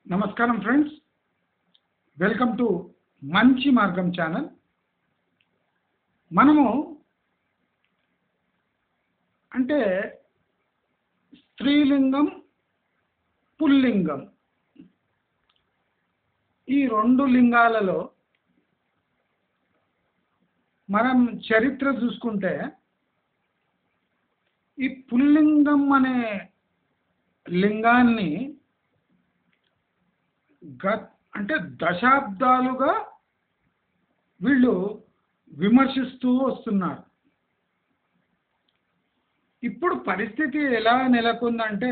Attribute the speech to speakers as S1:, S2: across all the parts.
S1: నమస్కారం friends welcome to మంచి మార్గం ఛానల్ మనము అంటే స్త్రీలింగం పుల్లింగం ఈ రెండు లింగాలలో మనం చరిత్ర చూసుకుంటే ఈ పుల్లింగం అనే లింగాన్ని గ అంటే దశాబ్దాలుగా వీళ్ళు విమర్శిస్తూ వస్తున్నారు ఇప్పుడు పరిస్థితి ఎలా నెలకొందంటే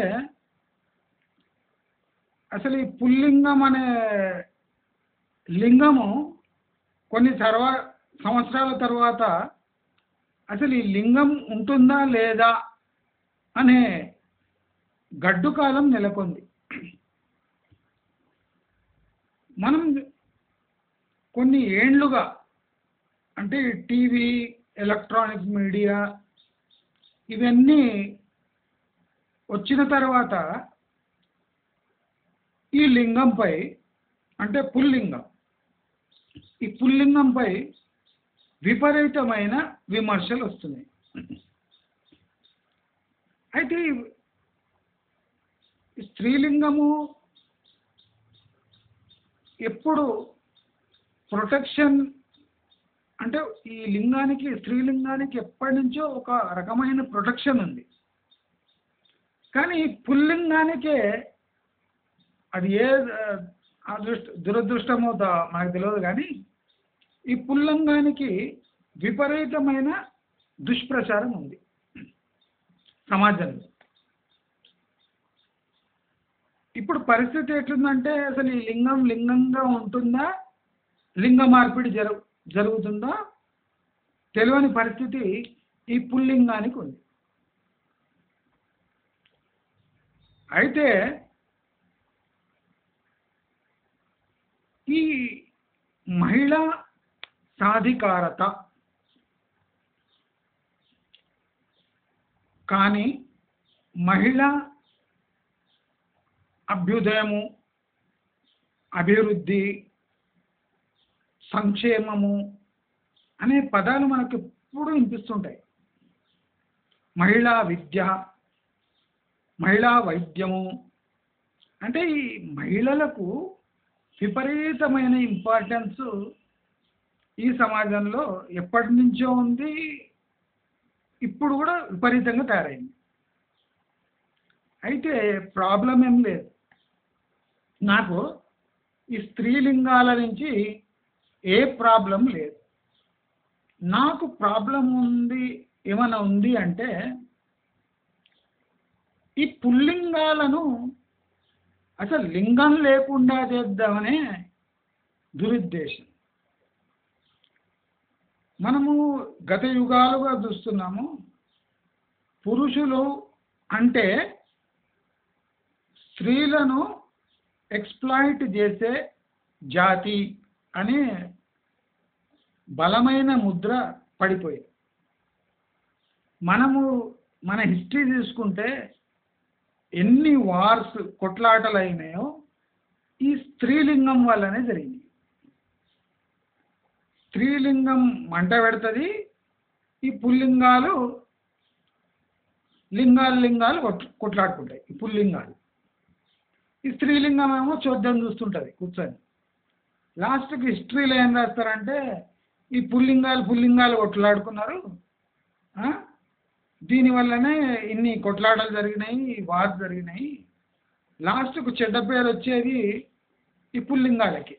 S1: అసలు ఈ పుల్లింగం అనే లింగము కొన్ని తర్వా సంవత్సరాల తర్వాత అసలు ఈ లింగం ఉంటుందా లేదా అనే గడ్డు కాలం నెలకొంది మనం కొన్ని ఏండ్లుగా అంటే టీవీ ఎలక్ట్రానిక్ మీడియా ఇవన్నీ వచ్చిన తర్వాత ఈ లింగంపై అంటే పుల్లింగం ఈ పుల్లింగంపై విపరీతమైన విమర్శలు వస్తున్నాయి అయితే ఈ స్త్రీలింగము ఎప్పుడు ప్రొటెక్షన్ అంటే ఈ లింగానికి స్త్రీలింగానికి ఎప్పటి నుంచో ఒక రకమైన ప్రొటెక్షన్ ఉంది కానీ పుల్లింగానికే అది ఏ అదృష్ట దురదృష్టమో దా- మనకు తెలియదు కానీ ఈ పుల్లింగానికి విపరీతమైన దుష్ప్రచారం ఉంది సమాజంలో ఇప్పుడు పరిస్థితి ఎట్లుందంటే అసలు ఈ లింగం లింగంగా ఉంటుందా లింగ మార్పిడి జరు జరుగుతుందా తెలియని పరిస్థితి ఈ పుల్లింగానికి ఉంది అయితే ఈ మహిళా సాధికారత కానీ మహిళా అభ్యుదయము అభివృద్ధి సంక్షేమము అనే పదాలు మనకు ఎప్పుడు వినిపిస్తుంటాయి మహిళా విద్య మహిళా వైద్యము అంటే ఈ మహిళలకు విపరీతమైన ఇంపార్టెన్స్ ఈ సమాజంలో ఎప్పటి నుంచో ఉంది ఇప్పుడు కూడా విపరీతంగా తయారైంది అయితే ప్రాబ్లం ఏం లేదు నాకు ఈ స్త్రీలింగాల నుంచి ఏ ప్రాబ్లం లేదు నాకు ప్రాబ్లం ఉంది ఏమైనా ఉంది అంటే ఈ పుల్లింగాలను అసలు లింగం లేకుండా చేద్దామనే దురుద్దేశం మనము గత యుగాలుగా చూస్తున్నాము పురుషులు అంటే స్త్రీలను ఎక్స్ప్లాయిట్ చేసే జాతి అనే బలమైన ముద్ర పడిపోయింది మనము మన హిస్టరీ తీసుకుంటే ఎన్ని వార్స్ కొట్లాటలు అయినాయో ఈ స్త్రీలింగం వల్లనే జరిగింది స్త్రీలింగం మంట పెడుతుంది ఈ పుల్లింగాలు లింగాలు లింగాలు కొట్ కొట్లాడుకుంటాయి ఈ పుల్లింగాలు ఈ స్త్రీలింగం ఏమో చూద్దాం చూస్తుంటుంది కూర్చొని లాస్ట్కి హిస్టరీలో ఏం రాస్తారంటే ఈ పుల్లింగాలు పుల్లింగాలు కొట్లాడుకున్నారు ఆ? దీనివల్లనే ఇన్ని కొట్లాటలు జరిగినాయి వార్ జరిగినాయి లాస్ట్కు చెడ్డ పేరు వచ్చేది ఈ పుల్లింగాలకి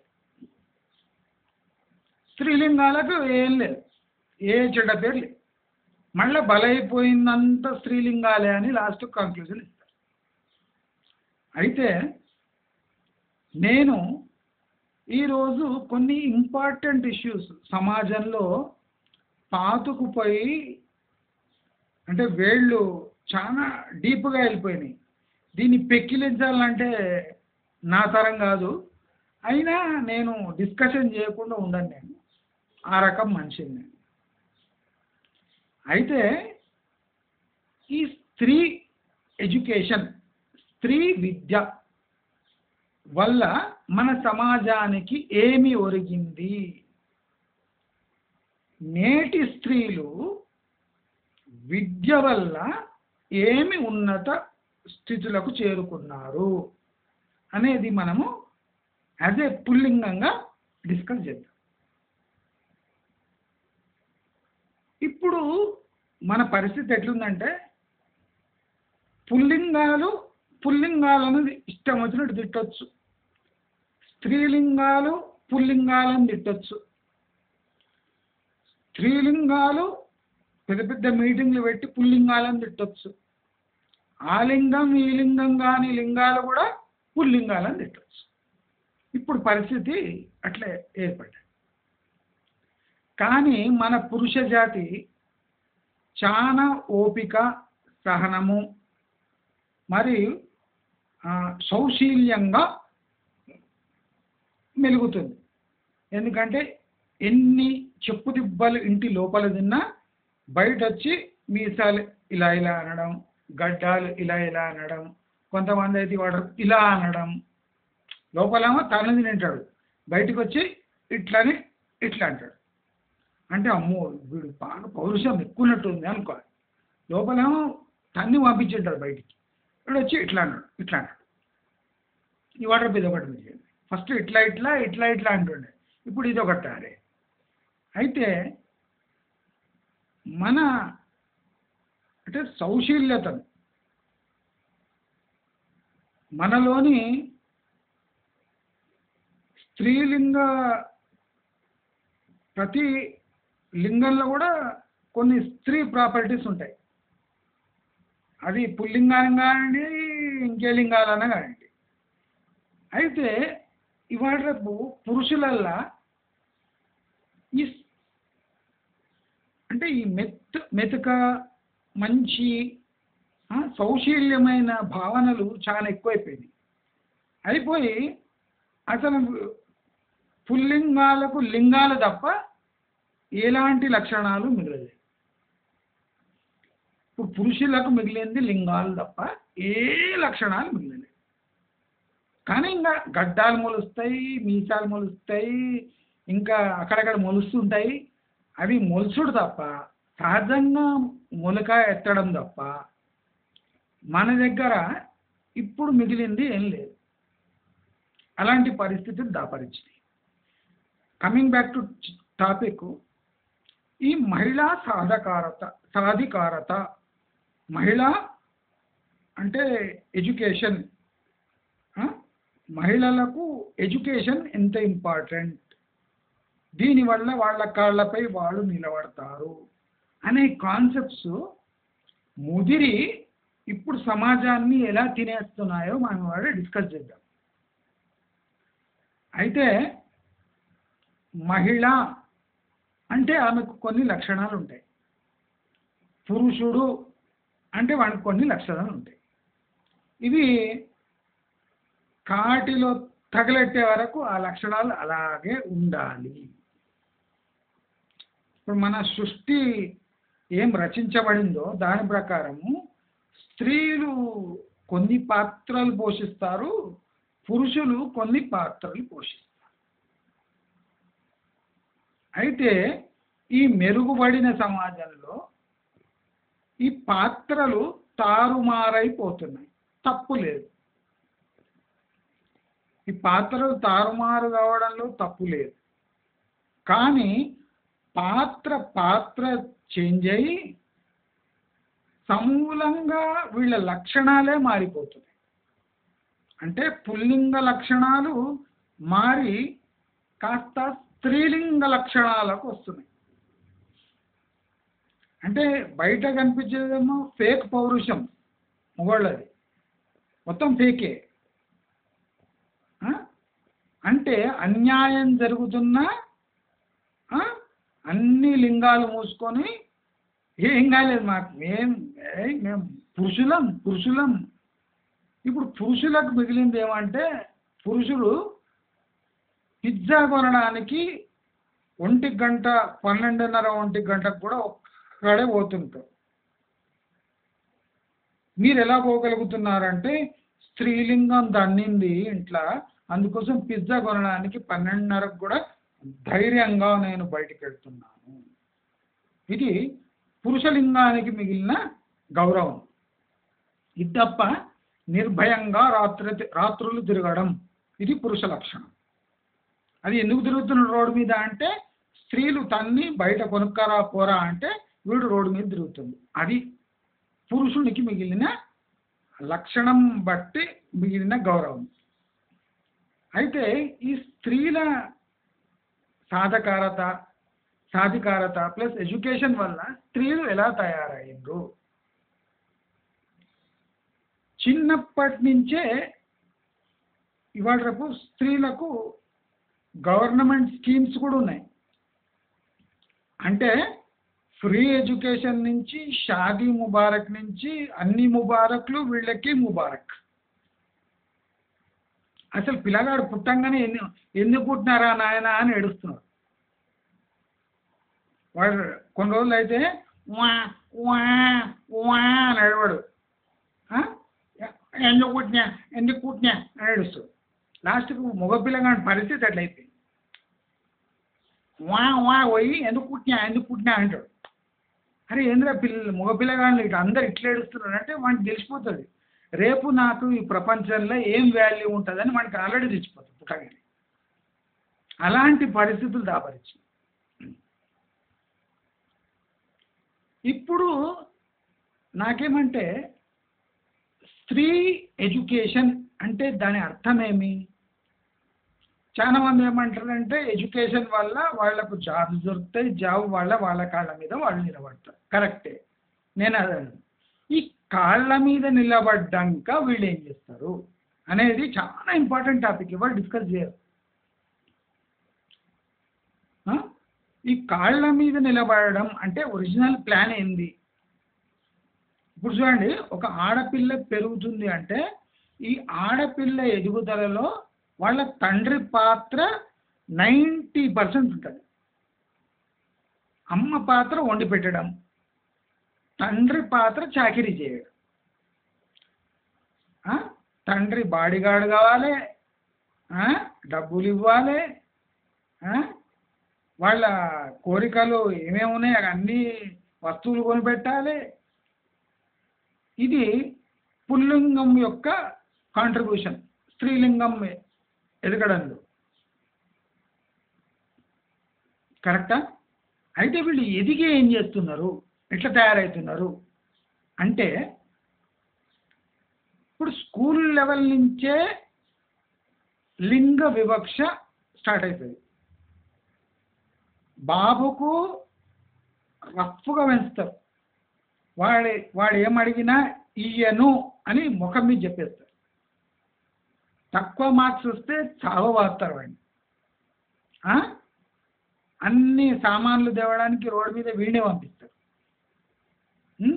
S1: స్త్రీలింగాలకు ఏం లేదు ఏ చెడ్డ పేరు లేదు మళ్ళీ బలైపోయిందంత స్త్రీలింగాలే అని లాస్ట్ కంక్లూజన్ ఇస్తారు అయితే నేను ఈరోజు కొన్ని ఇంపార్టెంట్ ఇష్యూస్ సమాజంలో పాతుకుపోయి అంటే వేళ్ళు చాలా డీప్గా వెళ్ళిపోయినాయి దీన్ని పెక్కిలించాలంటే నా తరం కాదు అయినా నేను డిస్కషన్ చేయకుండా ఉండను నేను ఆ రకం మనిషిని నేను అయితే ఈ స్త్రీ ఎడ్యుకేషన్ స్త్రీ విద్య వల్ల మన సమాజానికి ఏమి ఒరిగింది నేటి స్త్రీలు విద్య వల్ల ఏమి ఉన్నత స్థితులకు చేరుకున్నారు అనేది మనము యాజ్ ఏ పుల్లింగంగా డిస్కస్ చేద్దాం ఇప్పుడు మన పరిస్థితి ఎట్లుందంటే పుల్లింగాలు పుల్లింగాలను ఇష్టం వచ్చినట్టు తిట్టొచ్చు స్త్రీలింగాలు పుల్లింగాలను తిట్టొచ్చు స్త్రీలింగాలు పెద్ద పెద్ద మీటింగ్లు పెట్టి పుల్లింగాలను తిట్టొచ్చు ఆ లింగం ఈ లింగం కాని లింగాలు కూడా పుల్లింగాలను తిట్టొచ్చు ఇప్పుడు పరిస్థితి అట్లే ఏర్పడ్డది కానీ మన పురుష జాతి చాలా ఓపిక సహనము మరియు ఆ, సౌశీల్యంగా మెలుగుతుంది ఎందుకంటే ఎన్ని చెప్పు దిబ్బలు ఇంటి లోపల తిన్నా బయట వచ్చి మీసాలు ఇలా ఇలా అనడం గడ్డాలు ఇలా ఇలా అనడం కొంతమంది అయితే వాడు ఇలా అనడం లోపలేమో తలని తింటాడు బయటకు వచ్చి ఇట్లని ఇట్లా అంటాడు అంటే అమ్మో వీడు బాగా పౌరుషం ఎక్కున్నట్టుంది అనుకోవాలి లోపలేమో తన్ని పంపించుంటాడు బయటికి వీడు వచ్చి ఇట్లా అన్నాడు ఇట్లా అన్నాడు ఈ వాటర్ ఇది ఒకటి ఉంది ఫస్ట్ ఇట్లా ఇట్లా ఇట్లా ఇట్లా అంటుండే ఇప్పుడు ఇది ఒకటి అరే అయితే మన అంటే సౌశీల్యతను మనలోని స్త్రీలింగ ప్రతి లింగంలో కూడా కొన్ని స్త్రీ ప్రాపర్టీస్ ఉంటాయి అది పుల్లింగానం కానివ్వండి ఇంకే లింగాలన్నా కానివ్వండి అయితే ఇవాళ రేపు పురుషులల్లా ఈ స్- అంటే ఈ మెత్ మెతుక మంచి ఆ, సౌశీల్యమైన భావనలు చాలా ఎక్కువైపోయినాయి అయిపోయి అసలు పుల్లింగాలకు లింగాలు తప్ప ఎలాంటి లక్షణాలు మిగలలేదు ఇప్పుడు పురుషులకు మిగిలింది లింగాలు తప్ప ఏ లక్షణాలు మిగిలినవి కానీ ఇంకా గడ్డాలు మొలుస్తాయి మీసాలు మొలుస్తాయి ఇంకా అక్కడక్కడ మొలుస్తుంటాయి అవి మొలుసుడు తప్ప సహజంగా మొలక ఎత్తడం తప్ప మన దగ్గర ఇప్పుడు మిగిలింది ఏం లేదు అలాంటి పరిస్థితులు దాపరించినాయి కమింగ్ బ్యాక్ టు టాపిక్ ఈ మహిళా సాధకారత సాధికారత మహిళ అంటే ఎడ్యుకేషన్ ఆ? మహిళలకు ఎడ్యుకేషన్ ఎంత ఇంపార్టెంట్ దీనివల్ల వాళ్ళ కాళ్ళపై వాళ్ళు నిలబడతారు అనే కాన్సెప్ట్స్ ముదిరి ఇప్పుడు సమాజాన్ని ఎలా తినేస్తున్నాయో మనం వాడు డిస్కస్ చేద్దాం అయితే మహిళ అంటే ఆమెకు కొన్ని లక్షణాలు ఉంటాయి పురుషుడు అంటే వానికి కొన్ని లక్షణాలు ఉంటాయి ఇవి కాటిలో తగలెట్టే వరకు ఆ లక్షణాలు అలాగే ఉండాలి ఇప్పుడు మన సృష్టి ఏం రచించబడిందో దాని ప్రకారము స్త్రీలు కొన్ని పాత్రలు పోషిస్తారు పురుషులు కొన్ని పాత్రలు పోషిస్తారు అయితే ఈ మెరుగుపడిన సమాజంలో ఈ పాత్రలు తారుమారైపోతున్నాయి తప్పు లేదు ఈ పాత్రలు తారుమారు కావడంలో తప్పు లేదు కానీ పాత్ర పాత్ర చేంజ్ అయ్యి సమూలంగా వీళ్ళ లక్షణాలే మారిపోతున్నాయి అంటే పుల్లింగ లక్షణాలు మారి కాస్త స్త్రీలింగ లక్షణాలకు వస్తున్నాయి అంటే బయట కనిపించేదేమో ఫేక్ పౌరుషం మొగోళ్ళది మొత్తం ఫేకే ఆ? అంటే అన్యాయం జరుగుతున్నా ఆ? అన్ని లింగాలు మూసుకొని ఏం కాలేదు మాకు మేం ఏయ్ మేము పురుషులం పురుషులం ఇప్పుడు పురుషులకు మిగిలింది ఏమంటే పురుషులు పిజ్జా కొనడానికి ఒంటి గంట పన్నెండున్నర ఒంటి గంటకు కూడా ఒక్కడే పోతుంటారు మీరు ఎలా పోగలుగుతున్నారంటే స్త్రీలింగం దన్నింది ఇంట్లో అందుకోసం పిజ్జా కొనడానికి పన్నెండున్నరకు కూడా ధైర్యంగా నేను బయటికి వెళ్తున్నాను ఇది పురుషలింగానికి మిగిలిన గౌరవం ఇది తప్ప నిర్భయంగా రాత్రి రాత్రులు తిరగడం ఇది పురుష లక్షణం అది ఎందుకు తిరుగుతున్నాడు రోడ్డు మీద అంటే స్త్రీలు తన్ని బయట కొనుక్కరా పోరా అంటే వీడు రోడ్డు మీద తిరుగుతుంది అది పురుషునికి మిగిలిన లక్షణం బట్టి మిగిలిన గౌరవం అయితే ఈ స్త్రీల సాధకారత సాధికారత ప్లస్ ఎడ్యుకేషన్ వల్ల స్త్రీలు ఎలా తయారయ్యారు చిన్నప్పటి నుంచే ఇవాళ రేపు స్త్రీలకు గవర్నమెంట్ స్కీమ్స్ కూడా ఉన్నాయి అంటే ఫ్రీ ఎడ్యుకేషన్ నుంచి షాదీ ముబారక్ నుంచి అన్ని ముబారక్లు వీళ్ళకి ముబారక్ అసలు పిల్లగాడు పుట్టంగానే ఎన్ని ఎందుకు పుట్టినారా నాయన అని ఏడుస్తున్నాడు వాడు కొన్ని రోజులు అయితే వా వా వా అని ఏడవాడు ఆ? ఎందుకు పుట్టినా ఎందుకు పుట్టినా అని ఏడుస్తాడు లాస్ట్కు మగ పిల్లగాడి పరిస్థితి అట్లయిపోయింది వా వా పోయి ఎందుకు పుట్టినా ఎందుకు పుట్టినా అంటాడు అరే ఏంద్రా పిల్లలు మగ పిల్లగాళ్ళు ఇట్లా అందరు ఇట్లా ఏడుస్తున్నారు అంటే వాడికి తెలిసిపోతుంది రేపు నాకు ఈ ప్రపంచంలో ఏం వాల్యూ ఉంటుందని మనకి ఆల్రెడీ తెలిసిపోతుంది పుట్టగానే అలాంటి పరిస్థితులు దాపరిచి ఇప్పుడు నాకేమంటే స్త్రీ ఎడ్యుకేషన్ అంటే దాని అర్థమేమి చాలా మంది ఏమంటారంటే ఎడ్యుకేషన్ వల్ల వాళ్ళకు జాబ్స్ దొరుకుతాయి జాబ్ వల్ల వాళ్ళ కాళ్ళ మీద వాళ్ళు నిలబడతారు కరెక్టే నేను అదే అన్నాను. ఈ కాళ్ళ మీద నిలబడ్డాక వీళ్ళు ఏం చేస్తారు అనేది చాలా ఇంపార్టెంట్ టాపిక్ ఇవాళ డిస్కస్ చేయరు ఆ? ఈ కాళ్ళ మీద నిలబడడం అంటే ఒరిజినల్ ప్లాన్ ఏంది ఇప్పుడు చూడండి ఒక ఆడపిల్ల పెరుగుతుంది అంటే ఈ ఆడపిల్ల ఎదుగుదలలో వాళ్ళ తండ్రి పాత్ర నైంటీ పర్సెంట్ ఉంటుంది అమ్మ పాత్ర వండి పెట్టడం తండ్రి పాత్ర చాకిరీ చేయడం ఆ? తండ్రి బాడీగార్డ్ కావాలి ఆ? డబ్బులు ఇవ్వాలి ఆ? వాళ్ళ కోరికలు ఏమేమి ఉన్నాయి అన్ని వస్తువులు కొనిపెట్టాలి ఇది పుల్లింగం యొక్క కాంట్రిబ్యూషన్ స్త్రీలింగం ఎదగడంలో కరెక్టా అయితే వీళ్ళు ఎదిగి ఏం చేస్తున్నారు ఎట్లా తయారవుతున్నారు అంటే ఇప్పుడు స్కూల్ లెవెల్ నుంచే లింగ వివక్ష స్టార్ట్ అవుతుంది బాబుకు రఫ్గా పెంచుతారు వాడి వాడు ఏమడిగినా ఇయ్యను అని ముఖం మీద చెప్పేస్తారు తక్కువ మార్క్స్ వస్తే చావవాస్తారు వాడిని ఆ? అన్ని సామాన్లు తేవడానికి రోడ్డు మీద వీడినే పంపిస్తారు ఉం?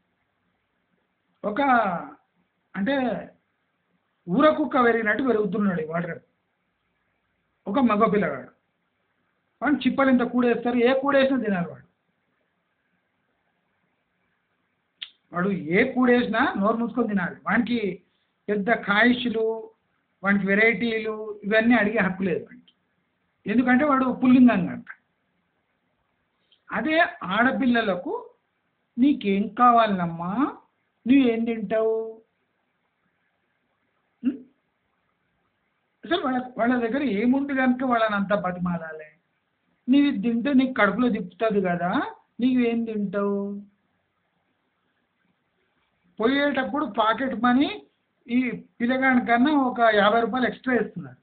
S1: ఒక అంటే ఊర కుక్క పెరిగినట్టు పెరుగుతున్నాడు వాడు ఒక మగ పిల్లగాడు వాడు చిప్పలు ఇంత కూడేస్తారు ఏ కూడేసినా తినాలి వాడు వాడు ఏ కూడేసినా నోరు మూసుకొని తినాలి వానికి పెద్ద కాయిషులు వానికి వెరైటీలు ఇవన్నీ అడిగే హక్కు లేదు వానికి ఎందుకంటే వాడు పుల్లింగం కనుక అదే ఆడపిల్లలకు నీకేం కావాలమ్మా నువ్వేం తింటావు ఉం? అసలు వాళ్ళ వాళ్ళ దగ్గర ఏముంది కనుక వాళ్ళని అంతా బతిమాలాలి నీవు ఇది తింటే నీకు కడుపులో తిప్పుతుంది కదా నీవేం తింటావు పోయేటప్పుడు పాకెట్ మనీ ఈ పిల్లగాడి కన్నా ఒక యాభై రూపాయలు ఎక్స్ట్రా ఇస్తున్నారు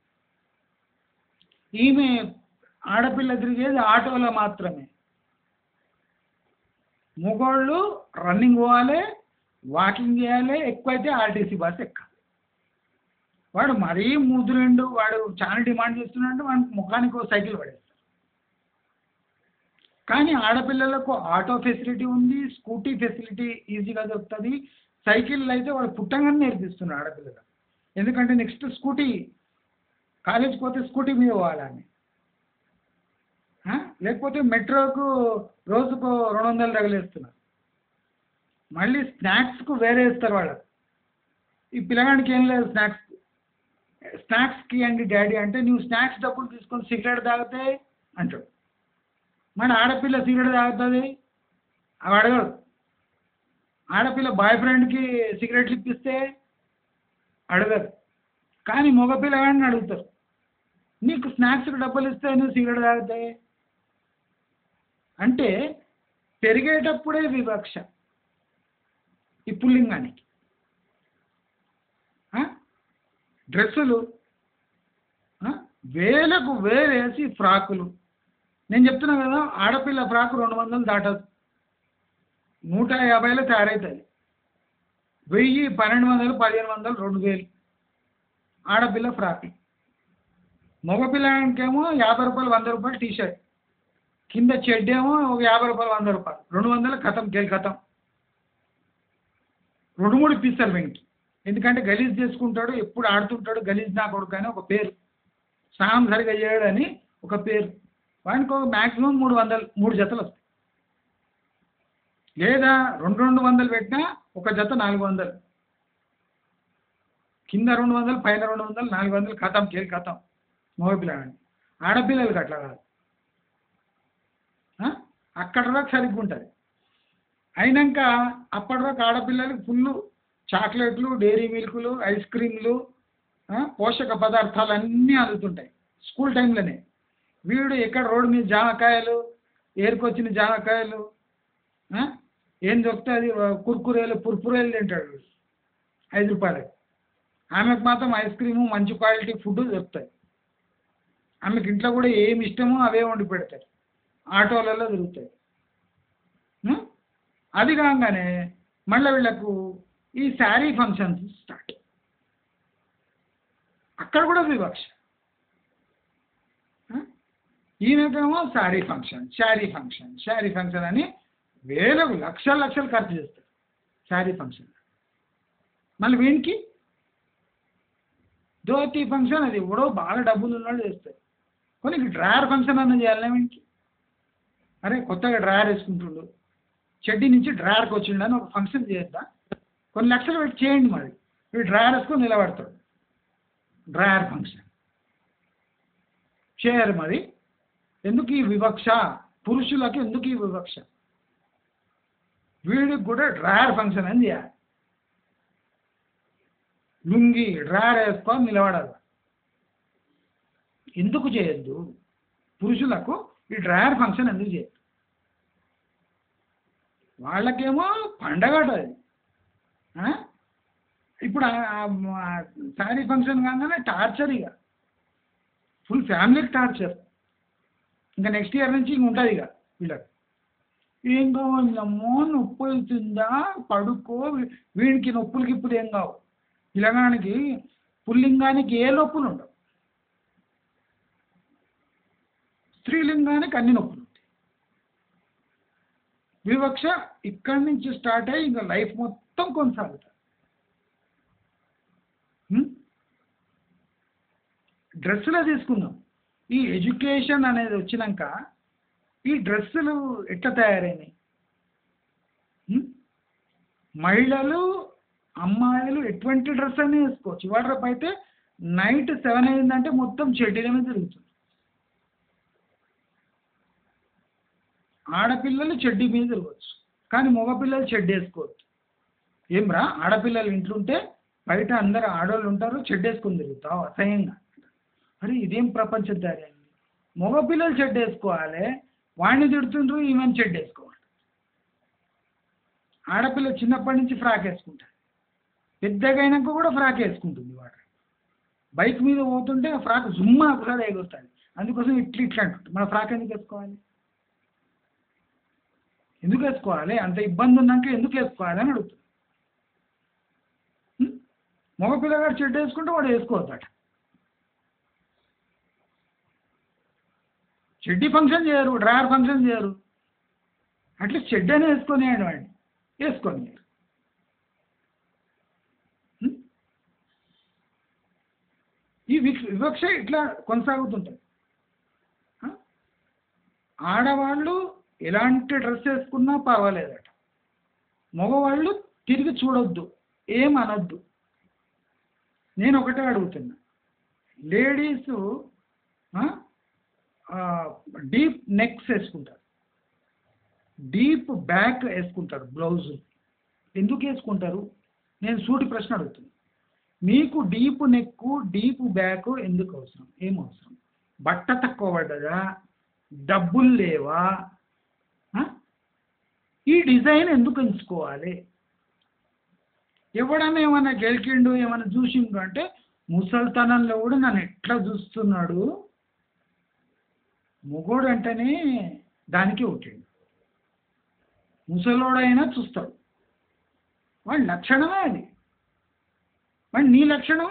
S1: ఈమె ఆడపిల్ల తిరిగేది ఆటోలో మాత్రమే మగవాళ్ళు రన్నింగ్ పోవాలి వాకింగ్ చేయాలి ఎక్కువైతే ఆర్టీసీ బస్ ఎక్కాలి వాడు మరీ ముదురెండు వాడు చాలా డిమాండ్ చేస్తున్నాడు వాడికి ముఖానికి ఒక సైకిల్ పడేస్తారు కానీ ఆడపిల్లలకు ఆటో ఫెసిలిటీ ఉంది స్కూటీ ఫెసిలిటీ ఈజీగా దొరుకుతుంది సైకిల్ అయితే వాడు పుట్టంగానే నేర్పిస్తున్నాడు ఆడపిల్లలు ఎందుకంటే నెక్స్ట్ స్కూటీ కాలేజ్కి పోతే స్కూటీ మీద పోవాలని ఆ? లేకపోతే మెట్రోకు రోజుకు రెండు వందలు తగిలేస్తున్నారు మళ్ళీ స్నాక్స్కు వేరే ఇస్తారు వాళ్ళకు ఈ పిల్లగాడికి ఏం లేదు స్నాక్స్ స్నాక్స్కి అండి డాడీ అంటే నువ్వు స్నాక్స్ డబ్బులు తీసుకొని సిగరెట్ తాగితే అంటాడు మన ఆడపిల్ల సిగరెట్ తాగుతుంది అవి అడగడు ఆడపిల్ల బాయ్ ఫ్రెండ్కి సిగరెట్లు ఇప్పిస్తే అడగదు కానీ మగపిల్లగాడిని అడుగుతారు నీకు స్నాక్స్కి డబ్బులు ఇస్తే నువ్వు సిగరెట్ తాగుతాయి అంటే పెరిగేటప్పుడే వివక్ష ఈ పుల్లింగానికి ఆ? డ్రెస్సులు ఆ? వేలకు వేలేసి ఫ్రాకులు నేను చెప్తున్నా కదా ఆడపిల్ల ఫ్రాకు రెండు వందలు దాటదు నూట యాభైలో తయారవుతుంది వెయ్యి పన్నెండు వందలు పదిహేను వందలు రెండు వేలు ఆడపిల్ల ఫ్రాక్ మగపిల్లకేమో యాభై రూపాయలు వంద రూపాయలు టీ షర్ట్ కింద చెడ్డ ఏమో ఒక యాభై రూపాయలు వంద రూపాయలు రెండు వందలు కథం గెలి కథం రెండు మూడు ఇప్పిస్తారు వెంకి ఎందుకంటే గలీజ్ చేసుకుంటాడు ఎప్పుడు ఆడుతుంటాడు గలీజ్ నా కొడుకు అని ఒక పేరు స్నానం సరిగా చేయడని ఒక పేరు వానికి ఒక మ్యాక్సిమం మూడు వందలు మూడు జతలు వస్తాయి లేదా రెండు రెండు వందలు పెట్టినా ఒక జత నాలుగు వందలు కింద రెండు వందలు పైన రెండు వందలు నాలుగు వందలు కథం కేలు కథం మగపిల్లగాని ఆడపిల్లలకి అట్లా కాదు ఆ? అక్కడ దాకా సరిగ్గా ఉంటుంది అయినాక అప్పటి దాకా ఆడపిల్లలకి ఫుల్ చాక్లెట్లు డైరీ మిల్కులు ఐస్ క్రీమ్లు ఆ, పోషక పదార్థాలు అన్నీ అందుతుంటాయి స్కూల్ టైంలోనే వీడు ఎక్కడ రోడ్డు మీద జామకాయలు ఏరుకొచ్చిన జామకాయలు ఆ, ఏం దొరికితే అది కుర్కురేలు పుర్పురేలు తింటాడు వీడు. ఐదు రూపాయలకి ఆమెకు మాత్రం ఐస్ క్రీము మంచి క్వాలిటీ ఫుడ్ దొరుకుతాయి ఆమెకి ఇంట్లో కూడా ఏమి ఇష్టమో అవే వండి పెడతారు ఆటోలలో తిరుగుతాయి ఉం? అది కాగానే మళ్ళీ వీళ్ళకు ఈ శారీ ఫంక్షన్స్ స్టార్ట్ అక్కడ కూడా వివక్ష ఆ? ఈయనకేమో saree function saree function saree function అని వేలకు లక్షల లక్షలు ఖర్చు చేస్తారు శారీ ఫంక్షన్ మళ్ళీ వీనికి ధోతి ఫంక్షన్ అది ఎవడో బాగా డబ్బులు ఉన్నాడు చేస్తాడు కొన్ని డ్రాయర్ ఫంక్షన్ అన్న చేయాలి వీనికి అరే కొత్తగా డ్రాయర్ వేసుకుంటుండు చెడ్డీ నుంచి డ్రాయర్కి వచ్చిండు అని ఒక ఫంక్షన్ చేద్దాం కొన్ని లక్షలు పెట్టి చేయండి మరి వీడు డ్రాయర్ వేసుకొని నిలబడతాడు డ్రాయర్ ఫంక్షన్ చేయరు మరి ఎందుకు ఈ వివక్ష పురుషులకు ఎందుకు ఈ వివక్ష వీడికి కూడా డ్రాయర్ ఫంక్షన్ అని చేయాలి లుంగి డ్రాయర్ వేసుకొని నిలబడాలి ఎందుకు చేయొద్దు పురుషులకు ఈ డ్రాయర్ ఫంక్షన్ ఎందుకు చేయొద్దు వాళ్ళకేమో పండగ అది ఆ? ఇప్పుడు శారీ ఫంక్షన్ కాగానే టార్చర్ ఇక ఫుల్ ఫ్యామిలీకి టార్చర్ ఇంకా నెక్స్ట్ ఇయర్ నుంచి ఇంక ఉంటుంది ఇక వీళ్ళకి ఏం కావాలమ్మో నొప్పి అవుతుందా పడుకో వీ- వీడికి నొప్పులకి ఇప్పుడు ఏం కావు పిల్లగానికి పుల్లింగానికి ఏ నొప్పులు ఉండవు స్త్రీలింగానికి అన్ని నొప్పులు ఉంటాయి వివక్ష ఇక్కడి నుంచి స్టార్ట్ అయ్యి ఇంకా లైఫ్ మొత్తం కొనసాగుతుంది హ్మ్? డ్రెస్సులో తీసుకుందాం ఈ ఎడ్యుకేషన్ అనేది వచ్చినాక ఈ డ్రెస్సులు ఎట్లా తయారైనాయి హ్మ్? మహిళలు అమ్మాయిలు ఎటువంటి డ్రెస్ అయినా వేసుకోవచ్చు వాటర్ అయితే నైట్ సెవెన్ అయిందంటే మొత్తం చెడ్డీలనే తిరుగుతుంది ఆడపిల్లలు చెడ్డీ మీద తిరగవచ్చు కానీ మగపిల్లలు చెడ్డీ వేసుకోవచ్చు ఏం రా ఆడపిల్లలు ఇంట్లో ఉంటే బయట అందరు ఆడవాళ్ళు ఉంటారు చెడ్డ వేసుకొని తిరుగుతావు అసహ్యంగా అరే ఇదేం ప్రపంచ దారి అండి మగపిల్లలు చెడ్డ వేసుకోవాలి వాడిని తిడుతుండ్రు ఈమెను చెడ్డ వేసుకోవాలి ఆడపిల్ల చిన్నప్పటి నుంచి ఫ్రాక్ వేసుకుంటారు పెద్దగా అయినాక కూడా ఫ్రాక్ వేసుకుంటుంది వాడు బైక్ మీద పోతుంటే ఆ ఫ్రాక్ జుమ్మా ఒకసారి ఎగురుతుంది అందుకోసం ఇట్లా ఇట్లా అంటుంటుంది మన ఫ్రాక్ ఎందుకు వేసుకోవాలి ఎందుకు వేసుకోవాలి అంత ఇబ్బంది ఉన్నాక ఎందుకు వేసుకోవాలి అని అడుగుతుంది హ్మ్? మగ పిల్లగాడు చెడ్డ వేసుకుంటే వాడు వేసుకోవద్దట చెడ్డీ ఫంక్షన్ చేయరు డ్రాయర్ ఫంక్షన్ చేయరు అట్లీస్ట్ చెడ్డనే వేసుకొని వాడిని వేసుకొని హ్మ్? ఈ విక్- వివక్ష ఇట్లా కొనసాగుతుంటుంది ఆ? ఆడవాళ్ళు ఎలాంటి డ్రెస్ వేసుకున్నా పర్వాలేదట మగవాళ్ళు తిరిగి చూడొద్దు ఏం అనొద్దు నేను ఒకటే అడుగుతున్నా లేడీస్ డీప్ నెక్స్ వేసుకుంటారు డీప్ బ్యాక్ వేసుకుంటారు బ్లౌజ్ ఎందుకు వేసుకుంటారు నేను సూటి ప్రశ్న అడుగుతున్నా మీకు డీప్ నెక్ డీప్ బ్యాక్ ఎందుకు అవసరం ఏం అవసరం బట్ట తక్కువ పడ్డదా డబ్బులు లేవా ఆ? ఈ డిజైన్ ఎందుకు ఎంచుకోవాలి ఎవడన్నా ఏమన్నా గెలికిండు ఏమన్నా చూసిండు అంటే ముసల్తనంలో కూడా నన్ను ఎట్లా చూస్తున్నాడు మొగోడు అంటేనే దానికి ఒకటిండు ముసలోడైనా చూస్తాడు వాడి లక్షణమే అది వాడి నీ లక్షణం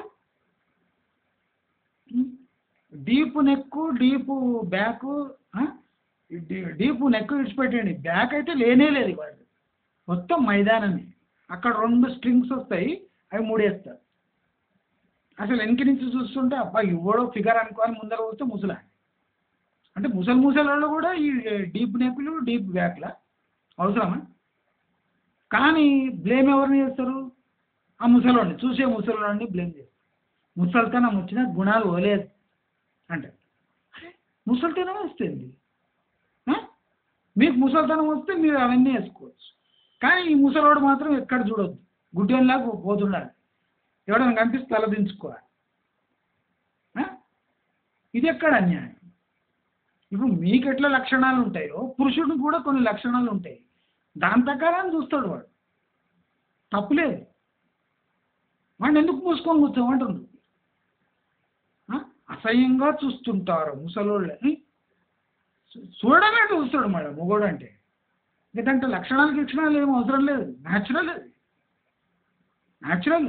S1: deep neck deep back deep neck విడిచిపెట్టండి బ్యాక్ అయితే లేనే లేదు వాడు మొత్తం మైదానమే అక్కడ రెండు స్ట్రింగ్స్ వస్తాయి అవి మూడేస్తారు అసలు వెనక నుంచి చూస్తుంటే అబ్బా ఇవ్వడో ఫిగర్ అనుకోని ముందర వస్తే ముసలా అంటే ముసలి ముసలి వాళ్ళు కూడా ఈ డీప్ నెక్లు డీప్ బ్యాక్లా అవసరమా కానీ బ్లేమ్ ఎవరిని చేస్తారు ఆ ముసలోడిని చూసే ముసలోడిని బ్లేమ్ చేస్తారు ముసలితనం వచ్చిన గుణాలు ఓలేదు అంటే అరే ముసలితనం వస్తుంది ఆ? మీకు ముసలితనం వస్తే మీరు అవన్నీ వేసుకోవచ్చు కానీ ఈ ముసలోడు మాత్రం ఎక్కడ చూడొద్దు గుడ్డెల్లాగా పోతుండాలి ఎవడైనా కనిపిస్తే తల దించుకోవాలి ఆ? ఇది ఎక్కడ అన్యాయం ఇప్పుడు మీకు ఎట్లా లక్షణాలు ఉంటాయో పురుషుడికి కూడా కొన్ని లక్షణాలు ఉంటాయి దాని ప్రకారం చూస్తాడు వాడు తప్పులేదు వాడిని ఎందుకు మూసుకొని కూర్చోమంటుంది ఆ? అసహ్యంగా చూస్తుంటారు ముసలోళ్ళని చూ- చూడడమే చూస్తాడు మేడం మొగోడు అంటే ఎందుకంటే లక్షణాలు గిక్షణాలు ఏం అవసరం లేదు న్యాచురల్ అది న్యాచురల్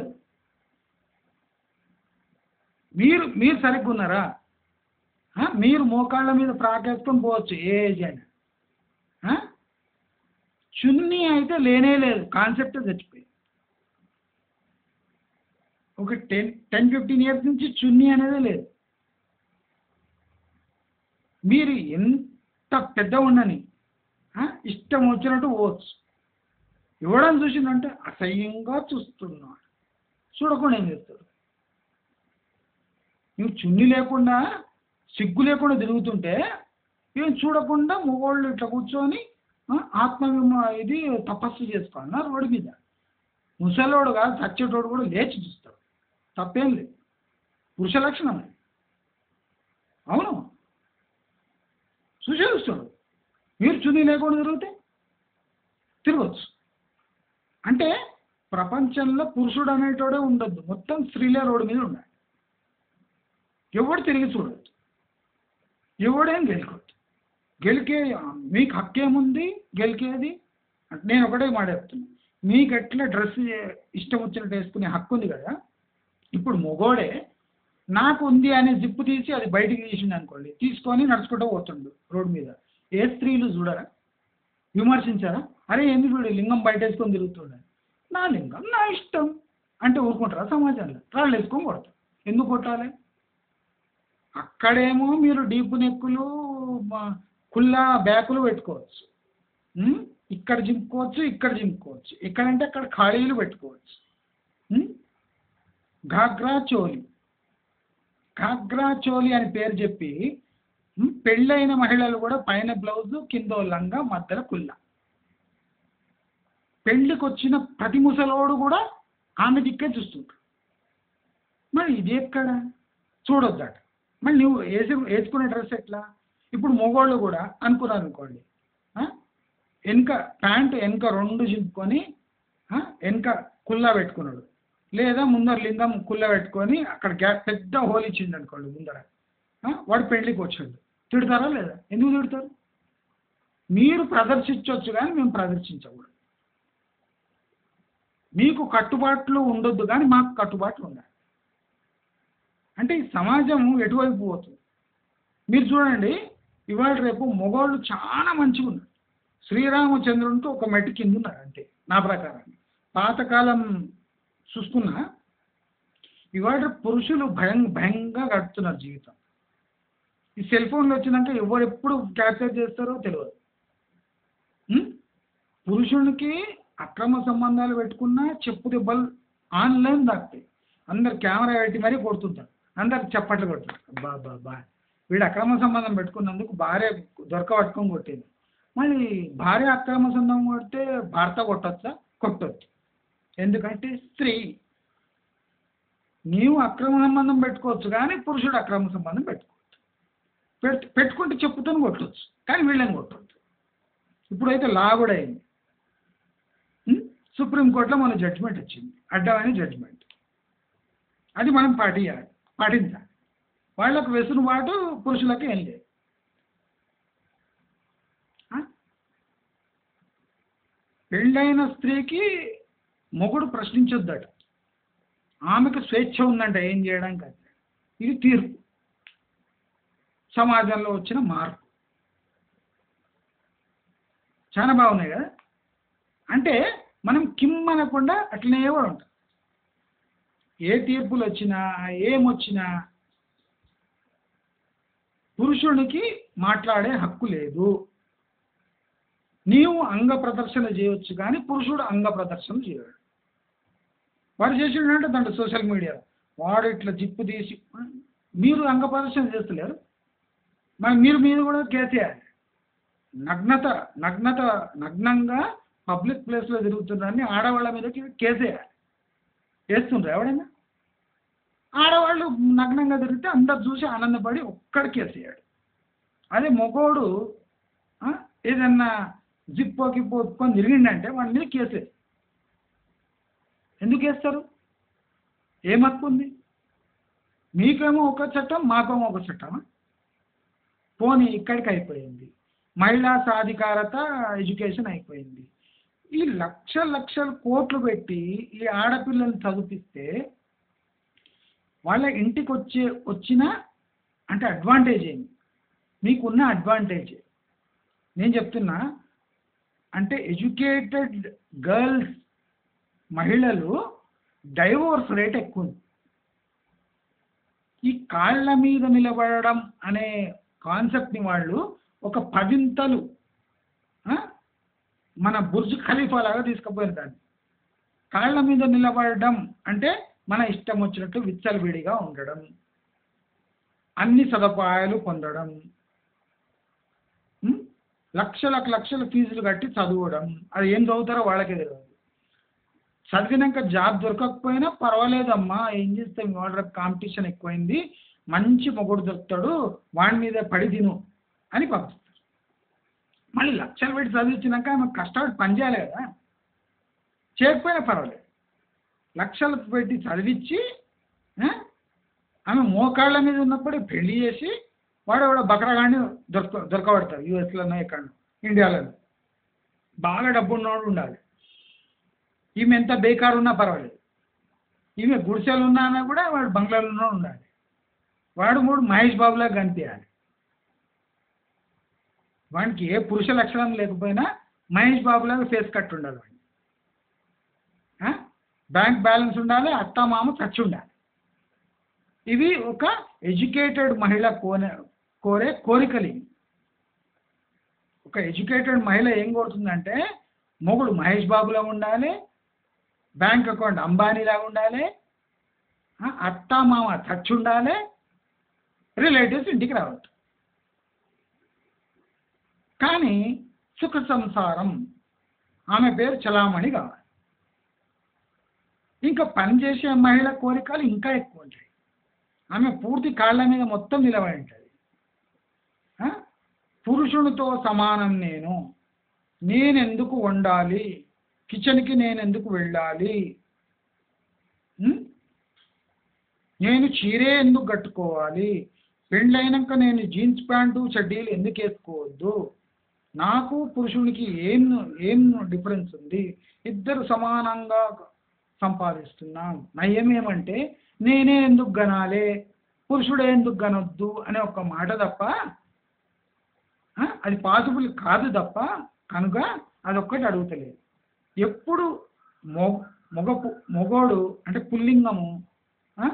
S1: మీరు మీరు సరిగ్గా ఉన్నారా ఆ? మీరు మోకాళ్ళ మీద ప్రాకేసుకొని పోవచ్చు ఏ ఏజ్ అయినా ఆ? చున్నీ అయితే లేనే లేదు కాన్సెప్టే చచ్చిపోయింది ఒక టెన్ టెన్ ఫిఫ్టీన్ ఇయర్స్ నుంచి చున్నీ అనేదే లేదు మీరు ఎంత పెద్ద ఉండని ఆ? ఇష్టం వచ్చినట్టు పోవచ్చు ఇవ్వడం చూసిందంటే అసహ్యంగా చూస్తున్నాడు చూడకుండా ఏం చేస్తాడు నువ్వు చున్నీ లేకుండా సిగ్గు లేకుండా తిరుగుతుంటే ఏం చూడకుండా మగవాళ్ళు ఇట్లా కూర్చొని ఆ, ఆత్మవిమ ఇది తపస్సు చేసుకున్నారు రోడ్డు మీద ముసలోడు కాదు చచ్చేటోడు కూడా లేచి చూస్తాడు తప్పేం లేదు పురుష లక్షణం అది అవును చూసే చూస్తాడు మీరు చున్నీ లేకుండా తిరిగితే తిరగచ్చు అంటే ప్రపంచంలో పురుషుడు అనేటోడే ఉండొద్దు మొత్తం స్త్రీలే రోడ్డు మీద ఉండాలి ఎవడు తిరిగి చూడొద్దు ఎవడేం గెలుకోవద్దు గెలికే మీకు హక్కేముంది గెలికేది అంటే నేను ఒకటే మాట చెప్తున్నా మీకు ఎట్లా డ్రెస్ ఇష్టం వచ్చినట్టు వేసుకునే హక్కు ఉంది కదా ఇప్పుడు మొగోడే నాకు ఉంది అనే జిప్పు తీసి అది బయటికి తీసిండు అనుకోండి తీసుకొని నడుచుకుంటూ పోతుండు రోడ్డు మీద ఏ స్త్రీలు చూడరా విమర్శించారా అరే ఎందుకు వీడు లింగం బయట వేసుకొని తిరుగుతుండే నా లింగం నా ఇష్టం అంటే ఊరుకుంటారా సమాజంలో రాళ్ళు వేసుకొని కొడతారు ఎందుకు కొట్టాలి అక్కడేమో మీరు డీప్ నెక్కులు మ- కుల్లా బ్యాకులు పెట్టుకోవచ్చు ఉమ్? ఇక్కడ జింపుకోవచ్చు ఇక్కడ జింపుకోవచ్చు ఎక్కడంటే అక్కడ ఖాళీలు పెట్టుకోవచ్చు ఉమ్? ఘాగ్రా చోలి ఘాగ్రా చోలి అని పేరు చెప్పి ఉమ్, పెళ్ళైన మహిళలు కూడా పైన బ్లౌజు కింద లంగా మధ్యలో కుల్ల పెళ్ళికి వచ్చిన ప్రతి ముసలోడు కూడా ఆమె దిక్కే చూస్తుంటాడు మరి ఇది ఎక్కడ చూడొద్దట మరి నువ్వు వేసి వేసుకునే డ్రెస్ ఎట్లా ఇప్పుడు మగవాళ్ళు కూడా అనుకున్నారు అనుకోండి ఆ? వెనక ప్యాంట్ వెనక రెండు చింపుకొని ఆ? వెనక కుల్లా పెట్టుకున్నాడు లేదా ముందర లింగం కుల్ల పెట్టుకొని అక్కడ గ్యాప్ పెద్ద హోల్ ఇచ్చింది అనుకోండి ముందర ఆ? వాడు పెళ్ళికి వచ్చిండు తిడతారా లేదా ఎందుకు తిడతారు మీరు ప్రదర్శించవచ్చు కానీ మేము ప్రదర్శించకూడదు మీకు కట్టుబాట్లు ఉండొద్దు కానీ మాకు కట్టుబాట్లు ఉండాలి అంటే ఈ సమాజం ఎటువైపు పోతుంది మీరు చూడండి ఇవాళ రేపు మగవాళ్ళు చాలా మంచిగా ఉన్నారు శ్రీరామచంద్రునికి ఒక మెట్టు కింద ఉన్నారు అంతే నా ప్రకారం పాతకాలం చూసుకున్నా ఇవాళ పురుషులు భయం భయంగా గడుపుతున్నారు జీవితం ఈ సెల్ ఫోన్లు వచ్చినాక ఎవరు ఎప్పుడు క్యాప్చర్ చేస్తారో తెలియదు ఉం? పురుషునికి అక్రమ సంబంధాలు పెట్టుకున్నా చెప్పు దెబ్బలు ఆన్లైన్ దాక్తాయి అందరు కెమెరా పెట్టి మరీ కొడుతుంటారు అందరు చప్పట్లు కొడుతారు బా బా బా వీడు అక్రమ సంబంధం పెట్టుకున్నందుకు భార్య దొరకబట్టుకొని కొట్టింది మళ్ళీ భార్య అక్రమ సంబంధం కొడితే భర్త కొట్టొచ్చా కొట్టొచ్చు ఎందుకంటే స్త్రీ నీవు అక్రమ సంబంధం పెట్టుకోవచ్చు కానీ పురుషుడు అక్రమ సంబంధం పెట్టుకోవచ్చు పెట్టు పెట్టుకుంటే చెప్పుతో కొట్టవచ్చు కానీ వీళ్ళని కొట్టవచ్చు ఇప్పుడైతే లా కూడా అయింది ఉం? సుప్రీంకోర్టులో మన జడ్జిమెంట్ వచ్చింది అడ్డమైన జడ్జిమెంట్ అది మనం పాటించాలి పాటించాలి వాళ్ళకు వెసులుబాటు పురుషులకు ఏం లేదు ఆ? పెళ్ళైన స్త్రీకి మొగుడు ప్రశ్నించొద్దట ఆమెకు స్వేచ్ఛ ఉందంట ఏం చేయడానికి అది ఇది తీర్పు సమాజంలో వచ్చిన మార్పు చాలా బాగున్నాయి కదా అంటే మనం కిమ్ అనకుండా అట్లనే కూడా ఉంటాం ఏ తీర్పులు వచ్చినా ఏమొచ్చినా పురుషునికి మాట్లాడే హక్కు లేదు నీవు అంగ ప్రదర్శన చేయొచ్చు కానీ పురుషుడు అంగ ప్రదర్శన చేయడు వాడు చేసిండంటే దాంట్లో సోషల్ మీడియా వాడు ఇట్లా జిప్పు తీసి మీరు అంగ ప్రదర్శన చేస్తలేరు మరి మీరు మీరు కూడా కేసీఆర్ నగ్నత నగ్నత నగ్నంగా పబ్లిక్ ప్లేస్లో తిరుగుతున్నారని ఆడవాళ్ళ మీదకి కేసేయాలి వేస్తుండ్రు ఎవడైనా ఆడవాళ్ళు నగ్నంగా తిరిగితే అందరు చూసి ఆనందపడి ఒక్కడి కేసేయాడు అదే మగోడు ఆ, ఏదన్నా జిప్పో గిప్పో ఒప్పుకొని తిరిగిండంటే వాడి మీద కేసేది ఎందుకు వేస్తారు ఏం హక్కు ఉంది మీకేమో ఒక చట్టం మాకేమో ఒక చట్టమా పోనీ ఇక్కడికి అయిపోయింది మహిళా సాధికారత ఎడ్యుకేషన్ అయిపోయింది ఈ లక్షల లక్షల కోట్లు పెట్టి ఈ ఆడపిల్లల్ని చదివిస్తే వాళ్ళ ఇంటికి వచ్చే వచ్చిన అంటే అడ్వాంటేజ్ ఏంటి మీకున్న అడ్వాంటేజ్ నేను చెప్తున్నా అంటే ఎడ్యుకేటెడ్ గర్ల్స్ మహిళలు డైవోర్స్ రేట్ ఎక్కువ ఉంది ఈ కాళ్ళ మీద నిలబడడం అనే కాన్సెప్ట్ని వాళ్ళు ఒక పదింతలు ఆ, మన బుర్జ్ ఖలీఫా లాగా తీసుకుపోయారు దాన్ని కాళ్ళ మీద నిలబడడం అంటే మన ఇష్టం వచ్చినట్టు విచ్చలవిడిగా ఉండడం అన్ని సదుపాయాలు పొందడం ఉం? లక్షలకు లక్షల ఫీజులు కట్టి చదవడం అది ఏం చదువుతారో వాళ్ళకే తెలియదు చదివినాక జాబ్ దొరకకపోయినా పర్వాలేదమ్మా ఏం చేస్తాం ఇవాళ రేపు కాంపిటీషన్ ఎక్కువైంది మంచి మొగుడు దొరుకుతాడు వాడి మీద పడి తిను అని పంపిస్తారు మళ్ళీ లక్షలు పెట్టి చదివించినాక ఆమె కష్టపడి పని చేయాలి కదా చేయకపోయినా పర్వాలేదు లక్షలు పెట్టి చదివించి ఆ, ఆమె మోకాళ్ళ మీద ఉన్నప్పుడే పెళ్లి చేసి వాడు వాడు బకరగాడిని దొరక దొరకబడతారు యూఎస్లోనో ఎక్కడ ఇండియాలోనో బాగా డబ్బు ఉన్నవాడు ఉండాలి ఈమె ఎంత బేకారు ఉన్నా పర్వాలేదు ఈమె గుడిసెలు ఉన్నా అన్నా కూడా వాడు బంగ్లాలో ఉండాలి వాడు మూడు మహేష్ బాబులా కనిపించాలి వానికి ఏ పురుష లక్షణం లేకపోయినా మహేష్ బాబులాగా ఫేస్ కట్ ఉండాలి వాడిని ఆ? బ్యాంక్ బ్యాలెన్స్ ఉండాలి అత్త మామ చచ్చి ఉండాలి ఇవి ఒక ఎడ్యుకేటెడ్ మహిళ కోనే కోరే కోరికలు ఇవి ఒక ఎడ్యుకేటెడ్ మహిళ ఏం కోరుతుందంటే మొగుడు మహేష్ బాబులా ఉండాలి బ్యాంక్ అకౌంట్ అంబానీలాగా ఉండాలి ఆ, అత్త మామ చచ్చి ఉండాలి రిలేటివ్స్ ఇంటికి రావద్దు కానీ సుఖ సంసారం ఆమె పేరు చలామణి కావాలి ఇంకా పనిచేసే మహిళ కోరికలు ఇంకా ఎక్కువ ఉంటాయి ఆమె పూర్తి కాళ్ళ మీద మొత్తం నిలబడి ఉంటుంది ఆ? పురుషునితో సమానం నేను నేనెందుకు వండాలి కిచెన్కి నేను ఎందుకు వెళ్ళాలి ఉం? నేను చీరే ఎందుకు కట్టుకోవాలి పెళ్ళైనాక నేను జీన్స్ ప్యాంటు చెడ్డీలు ఎందుకు వేసుకోవద్దు నాకు పురుషునికి ఏం ఏం డిఫరెన్స్ ఉంది ఇద్దరు సమానంగా సంపాదిస్తున్నాం నయం ఏమంటే నేనే ఎందుకు గనాలి పురుషుడే ఎందుకు గనొద్దు అనే ఒక మాట తప్ప ఆ, అది పాసిబుల్ కాదు తప్ప కనుక అదొక్కటి అడుగుతలేదు ఎప్పుడు మొ మొగ పు- మొగోడు అంటే పుల్లింగము ఆ,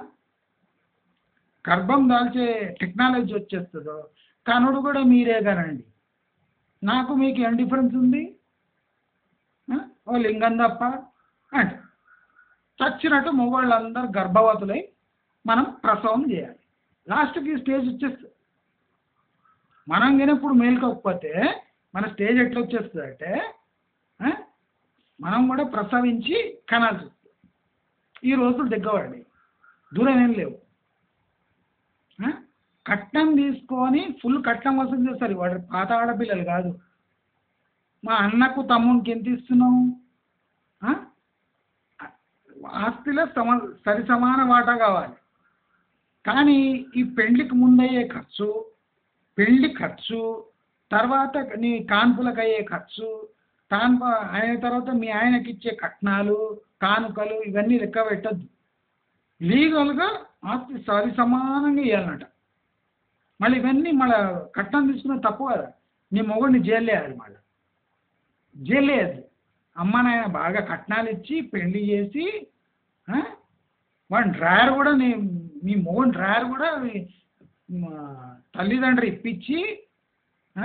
S1: గర్భం దాల్చే టెక్నాలజీ వచ్చేస్తుందో కనుడు కూడా మీరే కనండి నాకు మీకు ఏం డిఫరెన్స్ ఉంది ఆ? ఓ లింగం తప్ప అంటే చచ్చినట్టు మగవాళ్ళందరూ గర్భవతులై మనం ప్రసవం చేయాలి లాస్ట్కి ఈ స్టేజ్ వచ్చేస్తుంది మనం కానీ ఇప్పుడు మేలుకోకపోతే మన స్టేజ్ ఎట్లా వచ్చేస్తుంది అంటే ఆ, మనం కూడా ప్రసవించి కనాల్సి వస్తుంది ఈ రోజులు దగ్గవాడి దూరం ఏం లేవు ఆ? కట్నం తీసుకొని ఫుల్ కట్నం వసూలు చేస్తారు వాడు పాత ఆడపిల్లలు కాదు మా అన్నకు తమ్మునికి ఎంత ఇస్తున్నావు ఆ? ఆస్తిలో సమ సరి సమాన వాటా కావాలి కానీ ఈ పెళ్లికి ముందయ్యే ఖర్చు పెళ్లి ఖర్చు తర్వాత నీ కాన్పులకు అయ్యే ఖర్చు కాన్ప అయిన తర్వాత మీ ఆయనకి ఇచ్చే కట్నాలు కానుకలు ఇవన్నీ లెక్క పెట్టద్దు లీగల్గా ఆస్తి సరి సమానంగా ఇవ్వాలన్నట మళ్ళీ ఇవన్నీ మళ్ళీ కట్నం తీసుకున్న తప్పు కదా నీ మొగుడిని జైలు వేయాలి మళ్ళీ జైలు వేయద్దు అమ్మ నాయన బాగా కట్నాలు ఇచ్చి పెళ్లి చేసి ఆ? వాడి డ్రాయర్ కూడా నీ మీ మొగుడి డ్రాయర్ కూడా మీ- మా తల్లిదండ్రులు ఇప్పించి ఆ?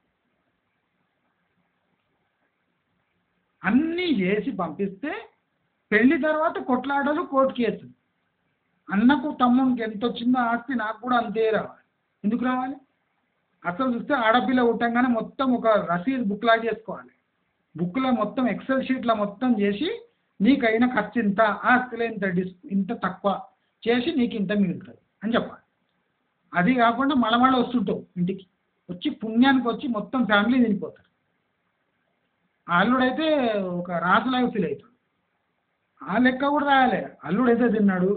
S1: అన్నీ చేసి పంపిస్తే పెళ్లి తర్వాత కొట్లాడలు కోర్టు కేసు అన్నకు తమ్మునికి ఎంత వచ్చిందో ఆస్తి నాకు కూడా అంతే రావాలి ఎందుకు రావాలి అసలు చూస్తే ఆడపిల్ల పుట్టంగానే మొత్తం ఒక రసీదు బుక్ లాగా చేసుకోవాలి బుక్లో మొత్తం ఎక్సెల్ షీట్లో మొత్తం చేసి నీకైన ఖర్చు ఇంత ఆస్తిలో ఇంత డిస్ ఇంత తక్కువ చేసి నీకు ఇంత మిగులుతుంది అని చెప్పాలి అది కాకుండా మళ్ళీ వస్తుంటావు ఇంటికి వచ్చి పుణ్యానికి వచ్చి మొత్తం ఫ్యామిలీ తినిపోతారు అల్లుడైతే ఒక రాజులాగా ఫీల్ అవుతాడు ఆ లెక్క కూడా రాయాలి అల్లుడైతే తిన్నాడు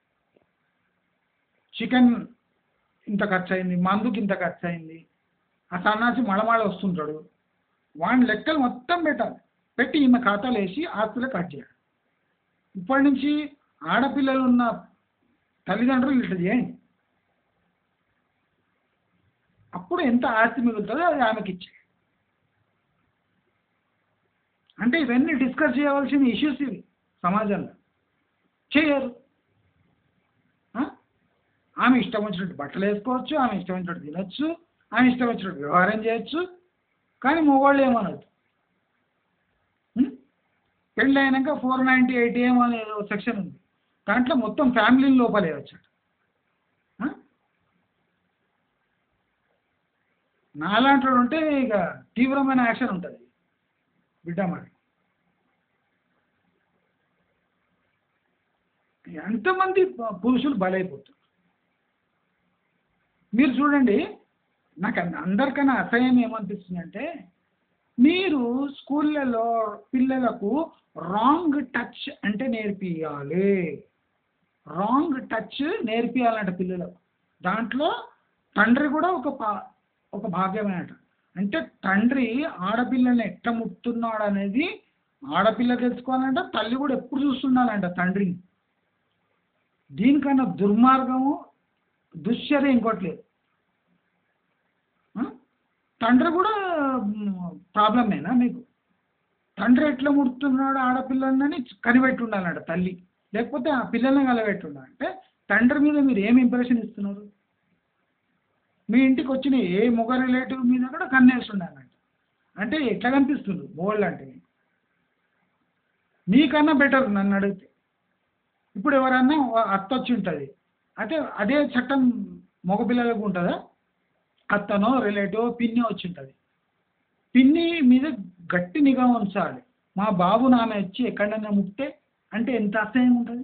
S1: చికెన్ ఇంత ఖర్చు అయింది మందుకి ఇంత ఖర్చు అయింది ఆ సన్నాసి మళమళ వస్తుంటాడు వాడి లెక్కలు మొత్తం పెట్టాలి పెట్టి ఈమె ఖాతాలో వేసి ఆస్తులు కట్ చేయాలి ఇప్పటి నుంచి ఆడపిల్లలు ఉన్న తల్లిదండ్రులు ఇట్లా చేయండి అప్పుడు ఎంత ఆస్తి మిగులుతుందో అది ఆమెకి ఇచ్చే అంటే ఇవన్నీ డిస్కస్ చేయవలసిన ఇష్యూస్ ఇవి సమాజంలో చేయరు ఆ? ఆమె ఇష్టం వచ్చినట్టు బట్టలు వేసుకోవచ్చు ఆమె ఇష్టం వచ్చినట్టు తినొచ్చు ఆమె ఇష్టం వచ్చినట్టు వ్యవహారం చేయొచ్చు కానీ మగవాళ్ళు ఏమనదు ఉం? పెళ్ళి అయినాక ఫోర్ నైంటీ ఎయిట్ ఏం అనే సెక్షన్ ఉంది దాంట్లో మొత్తం ఫ్యామిలీ లోపలే వచ్చాడు నాలాంటి వాడు ఉంటే ఇక తీవ్రమైన యాక్షన్ ఉంటుంది బిడ్డ మరి ఎంతమంది ప- పురుషులు బలైపోతారు మీరు చూడండి నాకు అన్- అందరికన్నా అసహ్యం ఏమనిపిస్తుందంటే మీరు స్కూళ్ళలో పిల్లలకు రాంగ్ టచ్ అంటే నేర్పియాలి రాంగ్ టచ్ నేర్పియాలంట పిల్లలకు దాంట్లో తండ్రి కూడా ఒక పా ఒక భాగ్యమేనట అంటే తండ్రి ఆడపిల్లని ఎట్లా ముట్టున్నాడు అనేది ఆడపిల్ల తెలుసుకోవాలంట తల్లి కూడా ఎప్పుడు చూస్తుండాలంట తండ్రిని దీనికన్నా దుర్మార్గము దుశ్చర్య ఇంకోటి లేదు ఆ? తండ్రి కూడా ప్రాబ్లమేనా మీకు తండ్రి ఎట్లా ముడుతున్నాడు ఆడపిల్లలని కనిపెట్టి ఉండాలంట తల్లి లేకపోతే ఆ పిల్లల్ని కలబెట్టి ఉండాలి అంటే తండ్రి మీద మీరు ఏం ఇంప్రెషన్ ఇస్తున్నారు మీ ఇంటికి వచ్చిన ఏ మొగ రిలేటివ్ మీద కూడా కన్నేసి ఉండాలంట అంటే ఎట్లా కనిపిస్తుంది బోల్డ్ అంటే మీకు మీకన్నా బెటర్ నన్ను అడిగితే ఇప్పుడు ఎవరన్నా ఓ అత్త వచ్చి ఉంటుంది అయితే అదే చట్టం మగపిల్లలకు ఉంటుందా అత్తనో రిలేటివ్ పిన్ని వచ్చి ఉంటుంది పిన్ని మీద గట్టి నిఘా ఉంచాలి మా బాబు నామె వచ్చి ఎక్కడైనా ముట్టే అంటే ఎంత అసహ్యం ఉంటుంది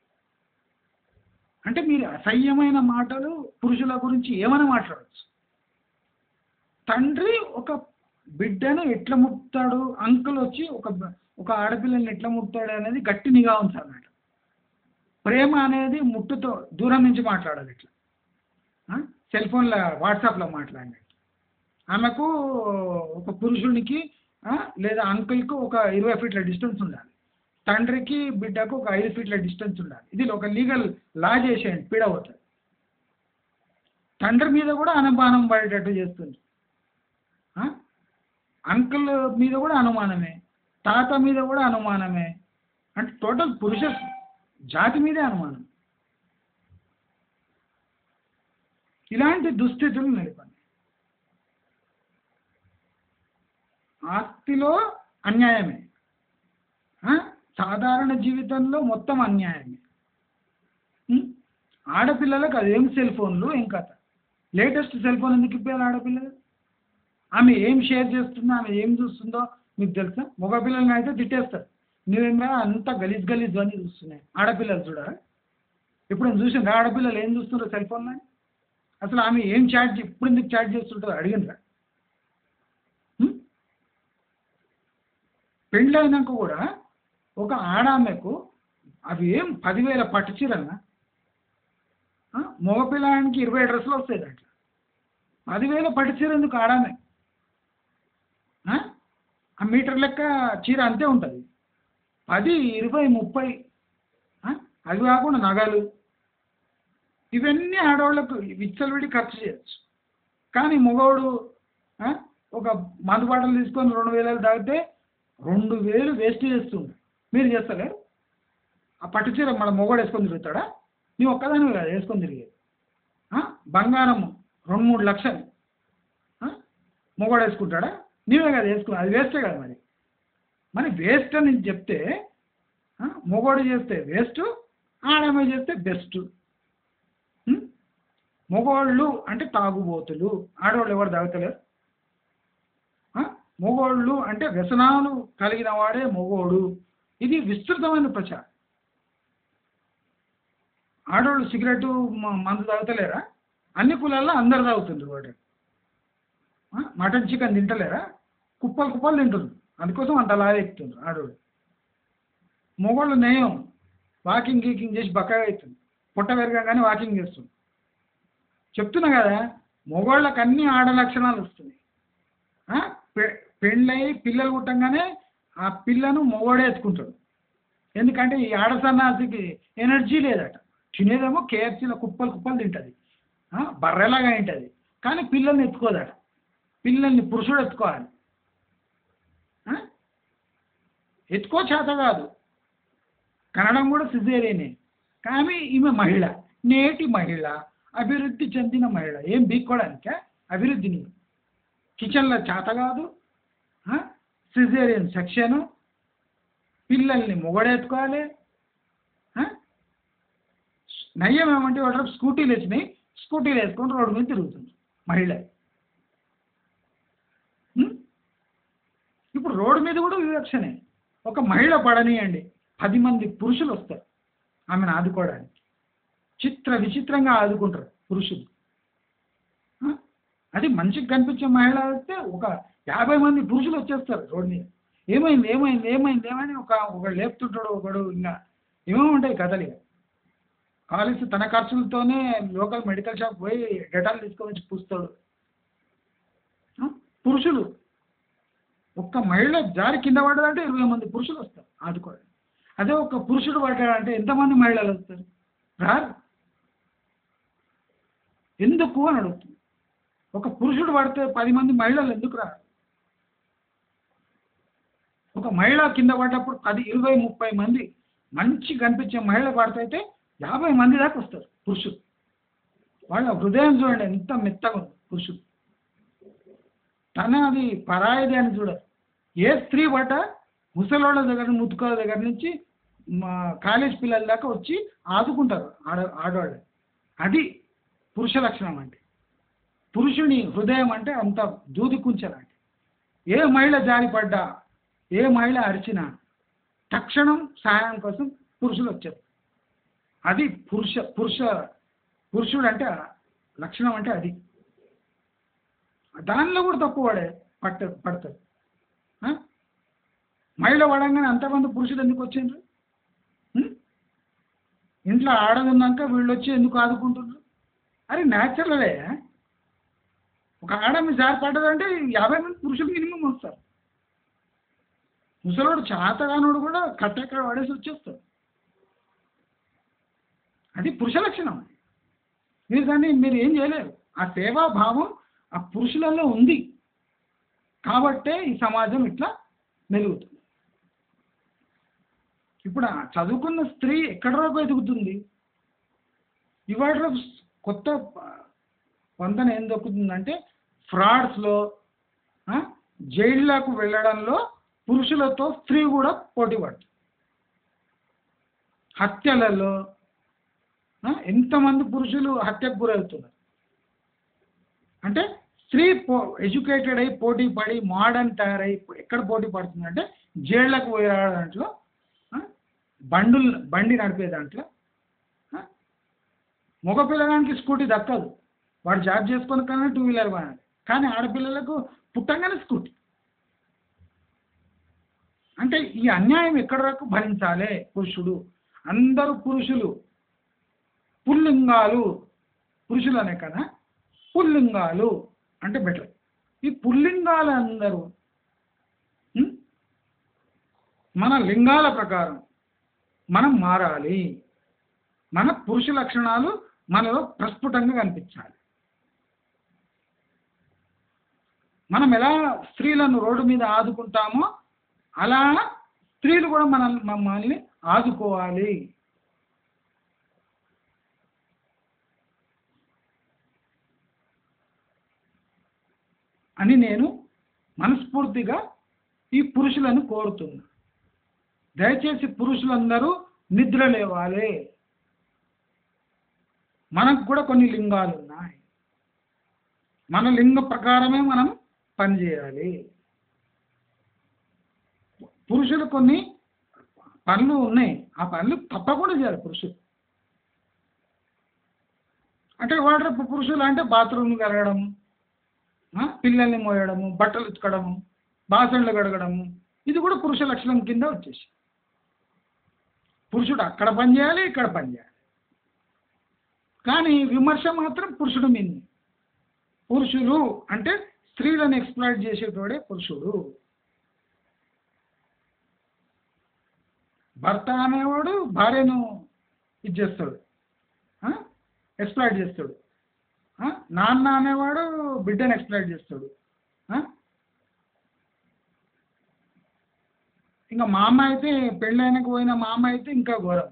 S1: అంటే మీరు అసహ్యమైన మాటలు పురుషుల గురించి ఏమైనా మాట్లాడచ్చు తండ్రి ఒక బిడ్డను ఎట్లా ముట్టాడు అంకుల్ వచ్చి ఒక ఒక ఆడపిల్లని ఎట్లా ముట్టాడు అనేది గట్టి నిఘా ఉంచాలన్నమాట ప్రేమ అనేది ముట్టుతో దూరం నుంచి మాట్లాడాలి ఇట్లా ఆ? సెల్ ఫోన్లో వాట్సాప్లో మాట్లాడినట్టు ఆమెకు ఒక పురుషునికి ఆ, లేదా అంకుల్కు ఒక ఇరవై ఫీట్ల డిస్టెన్స్ ఉండాలి తండ్రికి బిడ్డకు ఒక ఐదు ఫీట్ల డిస్టెన్స్ ఉండాలి ఇది ఒక లీగల్ లా చేసేయండి పీడవుతుంది తండ్రి మీద కూడా అనుమానం పడేటట్టు చేస్తుంది ఆ? అంకుల్ మీద కూడా అనుమానమే తాత మీద కూడా అనుమానమే అంటే టోటల్ పురుష జాతి మీదే అనుమానం ఇలాంటి దుస్థితులు నెలకొన్నాయి ఆస్తిలో అన్యాయమే ఆ? సాధారణ జీవితంలో మొత్తం అన్యాయమే ఉం? ఆడపిల్లలకు అదేం సెల్ ఫోన్లు ఏం కథ లేటెస్ట్ సెల్ ఫోన్ ఎందుకు ఇప్పారు ఆడపిల్లలు ఆమె ఏం షేర్ చేస్తుందో ఆమె ఏం చూస్తుందో మీకు తెలుసా మగపిల్లల్ని అయితే తిట్టేస్తారు నువ్వేమో అంత గలీజ్ గలీజ్ అని చూస్తున్నాయి ఆడపిల్లలు చూడరా ఇప్పుడు నేను చూసిండ్రా ఆడపిల్లలు ఏం చూస్తుండ్రో సెల్ ఫోన్లో అసలు ఆమె ఏం చాట్ ఇప్పుడు ఎందుకు చాట్ చేస్తుంటారో అడిగినరా పెళ్ళి అయినాక కూడా ఒక ఆడామెకు అవి ఏం పదివేల పట్టు చీరన్నా ఆ? మగపిల్లానికి ఇరవై డ్రెస్సులు వస్తాయి దాంట్లో పదివేల పట్టు చీర ఎందుకు ఆడామె ఆ? ఆ మీటర్ లెక్క చీర అంతే ఉంటుంది పది ఇరవై ముప్పై ఆ? అవి కాకుండా నగలు ఇవన్నీ ఆడవాళ్ళకు విచ్చలవిడి ఖర్చు చేయొచ్చు కానీ మగవాడు ఆ, ఒక మందు బాటలు తీసుకొని రెండు వేలు తాగితే రెండు వేలు వేస్ట్ చేస్తుంది మీరు చేస్తలేరు ఆ పట్టు చీర మన మొగోడు వేసుకొని తిరుగుతాడా నీ ఒక్కదానివి కదా వేసుకొని తిరిగేది ఆ? బంగారం రెండు మూడు లక్షలు ఆ? మొగోడు వేసుకుంటాడా నీవే కదా వేసుకున్నా అది వేస్టే కదా మరి మరి వేస్ట్ అని చెప్తే ఆ? మొగోడు చేస్తే వేస్ట్ ఆడమే చేస్తే బెస్ట్ మగవాళ్ళు అంటే తాగుబోతులు ఆడవాళ్ళు ఎవరు తాగుతలేరు ఆ? మగవాళ్ళు అంటే వ్యసనాలు కలిగిన వాడే మగోడు ఇది విస్తృతమైన ప్రచారం ఆడవాళ్ళు సిగరెట్ మ- మందు తాగుతలేరా అన్ని కులాల్లో అందరు తాగుతుండ్రు వాడు ఆ? మటన్ చికెన్ తింటలేరా కుప్పలు కుప్పలు తింటుండ్రు అందుకోసం అంత లాగా ఎక్కుతుండ్రు ఆడవాళ్ళు మగవాళ్ళు నయం వాకింగ్ గీకింగ్ చేసి బక్కగా అవుతుంది పొట్ట పెరగగానే వాకింగ్ చేస్తుంది చెప్తున్నా కదా మగవాళ్ళకి అన్ని ఆడ లక్షణాలు వస్తున్నాయి ఆ? పె- పెళ్ళయి పిల్లలు పుట్టంగానే ఆ పిల్లను మొగోడే ఎత్తుకుంటాడు ఎందుకంటే ఈ ఆడ సన్నాసికి ఎనర్జీ లేదట తినేదేమో కేఎఫ్సీలో కుప్పలు కుప్పలు తింటుంది బర్రెలాగా తింటుంది కానీ పిల్లల్ని ఎత్తుకోదట పిల్లల్ని పురుషుడు ఎత్తుకోవాలి ఆ? ఎత్తుకో చేత కాదు కనడం కూడా సిజేరియనే కానీ ఈమె మహిళ నేటి మహిళ అభివృద్ధి చెందిన మహిళ ఏం బీక్కోవడానికే అభివృద్ధిని కిచెన్లో చేత కాదు సిజేరియన్ సెక్షను పిల్లల్ని మొగడెత్తుకోవాలి ఆ? నయ్యం ఏమంటే వాడు స్కూటీలు వచ్చినాయి స్కూటీలు వేసుకొని రోడ్డు మీద తిరుగుతుంది మహిళ ఉం? ఇప్పుడు రోడ్డు మీద కూడా వివక్షనే ఒక మహిళ పడనీయండి పది మంది పురుషులు వస్తారు ఆమెను ఆదుకోవడానికి చిత్ర విచిత్రంగా ఆదుకుంటారు పురుషులు ఆ? అది మంచిగా కనిపించే మహిళ అయితే ఒక యాభై మంది పురుషులు వచ్చేస్తారు రోడ్డు మీద ఏమైంది ఏమైంది ఏమైంది ఏమైంది ఒక ఒకడు లేపుతుంటాడు ఒకడు ఇంకా ఏమేమి ఉంటాయి కథలు ఇక కాలేజ్ తన ఖర్చులతోనే లోకల్ మెడికల్ షాప్ పోయి డెటాల్ తీసుకొని వచ్చి పూస్తాడు ఆ? పురుషులు ఒక్క మహిళ జారి కింద పడ్డదంటే ఇరవై మంది పురుషులు వస్తారు ఆదుకోవడం అదే ఒక పురుషుడు పడ్డాడంటే ఎంతమంది మహిళలు వస్తారు రారు ఎందుకు అని అడుగుతుంది ఒక పురుషుడు పడితే పది మంది మహిళలు ఎందుకు రారు ఒక మహిళ కింద పడ్డప్పుడు పది ఇరవై ముప్పై మంది మంచి కనిపించే మహిళ పడితే యాభై మంది దాకా వస్తారు పురుషులు వాళ్ళ హృదయం చూడండి ఎంత మెత్తగా ఉంది పురుషుడు తన అది పరాయిది అని చూడరు ఏ స్త్రీ పడ్డ ముసలోళ్ళ దగ్గర ముతుకోళ్ళ దగ్గర నుంచి మా కాలేజ్ పిల్లల దాకా వచ్చి ఆదుకుంటారు ఆడ ఆడవాళ్ళు అది పురుష లక్షణం అంటే పురుషుని హృదయం అంటే అంత దూది కుంచలాంటి ఏ మహిళ జారిపడ్డా ఏ మహిళ అరిచినా తక్షణం సహాయం కోసం పురుషులు వచ్చారు అది పురుష పురుష పురుషుడు అంటే లక్షణం అంటే అది దానిలో కూడా తక్కువ పడే పట్ట పడతారు ఆ? మహిళ పడంగానే అంతమంది పురుషులు ఎందుకు వచ్చిండ్రు ఉం? ఇంట్లో ఆడదున్నాక వీళ్ళు వచ్చి ఎందుకు ఆదుకుంటున్నారు అరే న్యాచురలే ఒక ఆడమి జారి పడ్డదంటే యాభై మంది పురుషులు మినిమం వస్తారు ముసలోడు చాతగానోడు కూడా కట్టెక్కడ పడేసి వచ్చేస్తాడు అది పురుష లక్షణం మీరు దాన్ని మీరు ఏం చేయలేరు ఆ సేవాభావం ఆ పురుషులలో ఉంది కాబట్టే ఈ సమాజం ఇట్లా మెలుగుతుంది ఇప్పుడు ఆ చదువుకున్న స్త్రీ ఎక్కడ వరకు ఎదుగుతుంది ఇవాళ రేపు కొత్త పొందన ఏం దొక్కుతుందంటే ఫ్రాడ్స్లో జైళ్ళకు వెళ్ళడంలో పురుషులతో స్త్రీ కూడా పోటీ పడుతుంది హత్యలలో ఆ, ఎంతమంది పురుషులు హత్యకు గురవుతున్నారు అంటే స్త్రీ పో ఎడ్యుకేటెడ్ అయి పోటీ పడి మోడర్న్ తయారై ఎక్కడ పోటీ పడుతుంది అంటే జైళ్ళకు పోయే దాంట్లో ఆ, బండులు బండి నడిపే దాంట్లో ఆ, మగ పిల్లగానికి స్కూటీ దక్కదు వాడు జాబ్ చేసుకొని కానీ టూ వీలర్ కొనాలి కానీ ఆడపిల్లలకు పుట్టంగానే స్కూటీ అంటే ఈ అన్యాయం ఎక్కడి వరకు భరించాలి పురుషుడు అందరూ పురుషులు పుల్లింగాలు పురుషులు అనే కదా పుల్లింగాలు అంటే బెటర్ ఈ పుల్లింగాలు అందరూ ఉం? మన లింగాల ప్రకారం మనం మారాలి మన పురుష లక్షణాలు మనలో ప్రస్ఫుటంగా కనిపించాలి మనం ఎలా స్త్రీలను రోడ్డు మీద ఆదుకుంటామో అలా స్త్రీలు కూడా మన మమ్మల్ని ఆదుకోవాలి అని నేను మనస్ఫూర్తిగా ఈ పురుషులను కోరుతున్నా దయచేసి పురుషులందరూ నిద్ర లేవాలి మనకు కూడా కొన్ని లింగాలు ఉన్నాయి మన లింగ ప్రకారమే మనం పనిచేయాలి పురుషులు కొన్ని పనులు ఉన్నాయి ఆ పనులు తప్పకుండా చేయాలి పురుషులు అంటే వాటర్ పురుషులు అంటే బాత్రూమ్ కడగడం ఆ, పిల్లల్ని మోయడము బట్టలు ఉతకడము బాసనలు కడగడము ఇది కూడా పురుష లక్షణం కింద వచ్చేసి పురుషుడు అక్కడ పని చేయాలి ఇక్కడ పని చేయాలి కానీ విమర్శ మాత్రం పురుషుడు మీద పురుషులు అంటే స్త్రీలను ఎక్స్ప్లాయిట్ చేసేటోడే పురుషుడు భర్త అనేవాడు భార్యను ఇది చేస్తాడు ఎక్స్ప్లాయిట్ చేస్తాడు ఆ? నాన్న అనేవాడు బిడ్డను ఎక్స్ప్లాయిట్ చేస్తాడు ఆ? ఇంకా మా అమ్మ అయితే పెళ్ళైనకు పోయిన మా అమ్మ అయితే ఇంకా ఘోరం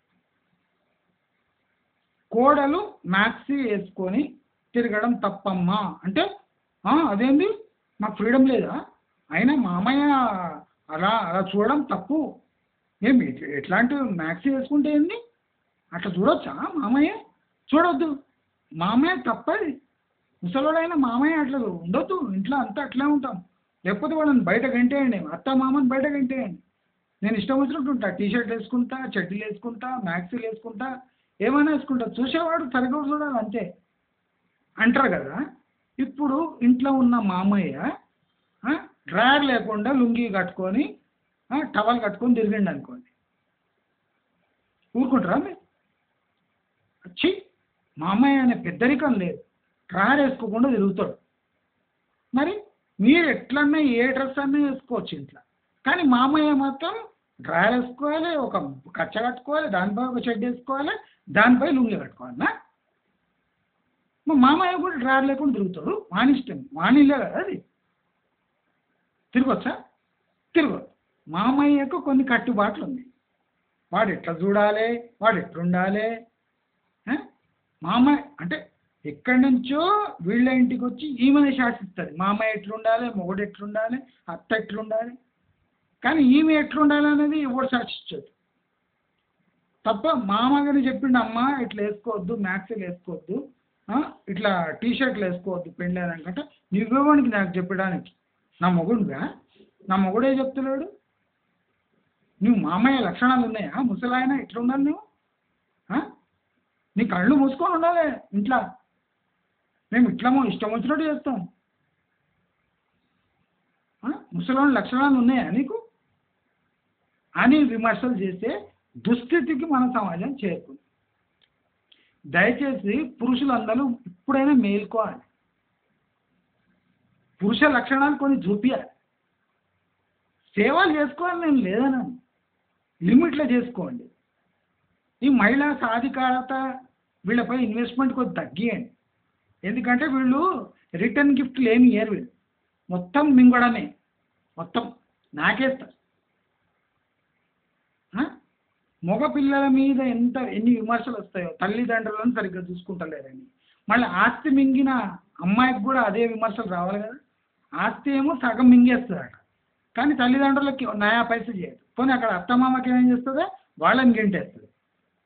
S1: కోడలు మ్యాక్సీ వేసుకొని తిరగడం తప్పమ్మా అంటే "ఆ, అదేంది మాకు ఫ్రీడమ్ లేదా అయినా మామయ్య అలా అలా చూడడం తప్పు ఏం ఎట్- ఎట్లాంటి మ్యాక్సీ వేసుకుంటే ఏంది అట్లా చూడొచ్చా మామయ్య చూడొద్దు మామయ్య తప్పది ముసలోడైనా మామయ్య అట్లా ఉండొద్దు ఇంట్లో అంతా అట్లే ఉంటాం లేకపోతే వాళ్ళని బయట గంటేయండి అత్త మామని బయట గంటేయండి నేను ఇష్టం వచ్చినట్టు ఉంటా టీ షర్ట్ వేసుకుంటా చెడ్డీలు వేసుకుంటా మ్యాక్సీలు వేసుకుంటా ఏమైనా వేసుకుంటా చూసేవాడు సరిగ్గా చూడాలి అంతే అంటారు కదా ఇప్పుడు ఇంట్లో ఉన్న మామయ్య ఆ, డ్రాయర్ లేకుండా లుంగీ కట్టుకొని ఆ, టవల్ కట్టుకొని తిరిగిండి అనుకోండి ఊరుకుంటారా మీరు వచ్చి మామయ్య అనే పెద్దరికం లేదు డ్రాయర్ వేసుకోకుండా తిరుగుతాడు మరి మీరు ఎట్లన్నా ఏ డ్రెస్ అన్నా వేసుకోవచ్చు ఇంట్లో కానీ మామయ్య మాత్రం డ్రాయర్ వేసుకోవాలి ఒక కచ్చ కట్టుకోవాలి దానిపై ఒక షర్ట్ వేసుకోవాలి దానిపై లుంగి కట్టుకోవాలన్నా మా మామయ్య కూడా డ్రాయర్ లేకుండా తిరుగుతాడు వాని ఇష్టం వానిలే కదా అది తిరగొచ్చా తిరగదు మామయ్యకు కొన్ని కట్టుబాట్లు ఉన్నాయి వాడు ఎట్లా చూడాలి వాడు ఎట్లుండాలి ఆ? మామయ్య అంటే ఎక్కడి నుంచో వీళ్ళ ఇంటికి వచ్చి ఈమెనే శాసిస్తుంది మామయ్య ఎట్లుండాలి మొగుడు ఎట్లుండాలి అత్త ఎట్లుండాలి కానీ ఈమె ఎట్లుండాలి అనేది ఎవడు శాసించదు తప్ప మామగారు చెప్పిండు అమ్మ ఇట్లా వేసుకోవద్దు మ్యాక్సీలు వేసుకోవద్దు ఆ, ఇట్లా టీ షర్ట్లు వేసుకోవద్దు పెళ్ళానంటే నువ్వేవానికి నాకు చెప్పడానికి నా మొగుడుగా నా మొగుడే చెప్తున్నాడు నువ్వు మామయ్య లక్షణాలు ఉన్నాయా ముసలాయన ఎట్లా ఉండాలి నువ్వు ఆ? నీ కళ్ళు మూసుకొని ఉండాలి ఇంట్లో మేము ఇట్లమో ఇష్టం వచ్చినట్టు చేస్తాం ఆ? ముసలాయన లక్షణాలు ఉన్నాయా నీకు అని విమర్శలు చేస్తే దుస్థితికి మన సమాజం చేరుకుంది దయచేసి పురుషులందరూ ఇప్పుడైనా మేల్కోవాలి పురుష లక్షణాలు కొన్ని చూపించాలి సేవలు చేసుకోవాలి నేను లేదన్నాను లిమిట్లో చేసుకోండి ఈ మహిళా సాధికారత వీళ్ళపై ఇన్వెస్ట్మెంట్ కొద్ది తగ్గియండి ఎందుకంటే వీళ్ళు రిటర్న్ గిఫ్ట్లు ఏమి ఇయ్యరు వీళ్ళు మొత్తం మింగడమే మొత్తం నాకేస్తారు ఆ? మగ పిల్లల మీద ఎంత ఎన్ని విమర్శలు వస్తాయో తల్లిదండ్రులను సరిగ్గా చూసుకుంటలేరని మళ్ళీ ఆస్తి మింగిన అమ్మాయికి కూడా అదే విమర్శలు రావాలి కదా ఆస్తి ఏమో సగం మింగేస్తుందట కానీ తల్లిదండ్రులకి నయా పైసలు చేయదు పోనీ అక్కడ అత్తమామకి ఏం చేస్తుందో వాళ్ళని గెంటేస్తుంది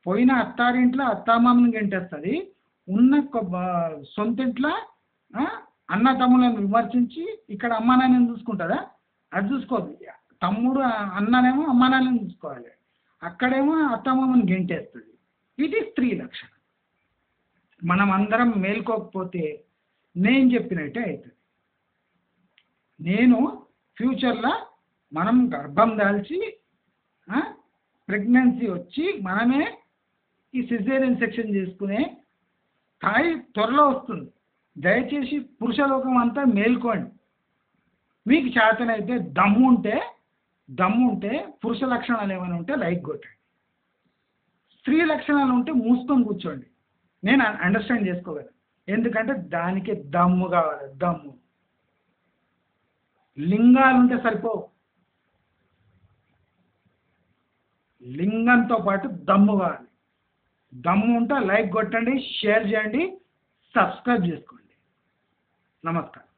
S1: పోయిన అత్తారింట్లో అత్తామామని గెంటేస్తుంది ఉన్న కొ- బ- సొంత ఇంట్లో ఆ, అన్న తమ్ములను విమర్శించి ఇక్కడ అమ్మ నాన్నని చూసుకుంటుందా అది చూసుకోదు తమ్ముడు ఆ, అన్ననేమో అమ్మ నాన్నని చూసుకోవాలి అక్కడేమో అత్తమామని గెంటేస్తుంది ఇది స్త్రీ లక్షణం మనం అందరం మేల్కోకపోతే నేను చెప్పినట్టే అవుతుంది నేను ఫ్యూచర్లో మనం గర్భం దాల్చి ప్రెగ్నెన్సీ వచ్చి మనమే ఈ సిజేరియన్ సెక్షన్ చేసుకునే స్థాయి త్వరలో వస్తుంది దయచేసి పురుషలోకం అంతా మేల్కోండి మీకు చేతనైతే దమ్ము ఉంటే దమ్ము ఉంటే పురుష లక్షణాలు ఏమైనా ఉంటే లైక్ కొట్టండి స్త్రీ లక్షణాలు ఉంటే మూసుకొని కూర్చోండి నేను అండర్స్టాండ్ చేసుకోగలను ఎందుకంటే దానికి దమ్ము కావాలి దమ్ము లింగాలు ఉంటే సరిపోవు లింగంతో పాటు దమ్ము కావాలి దమ్ము ఉంటే లైక్ కొట్టండి షేర్ చేయండి సబ్స్క్రైబ్ చేసుకోండి నమస్కారం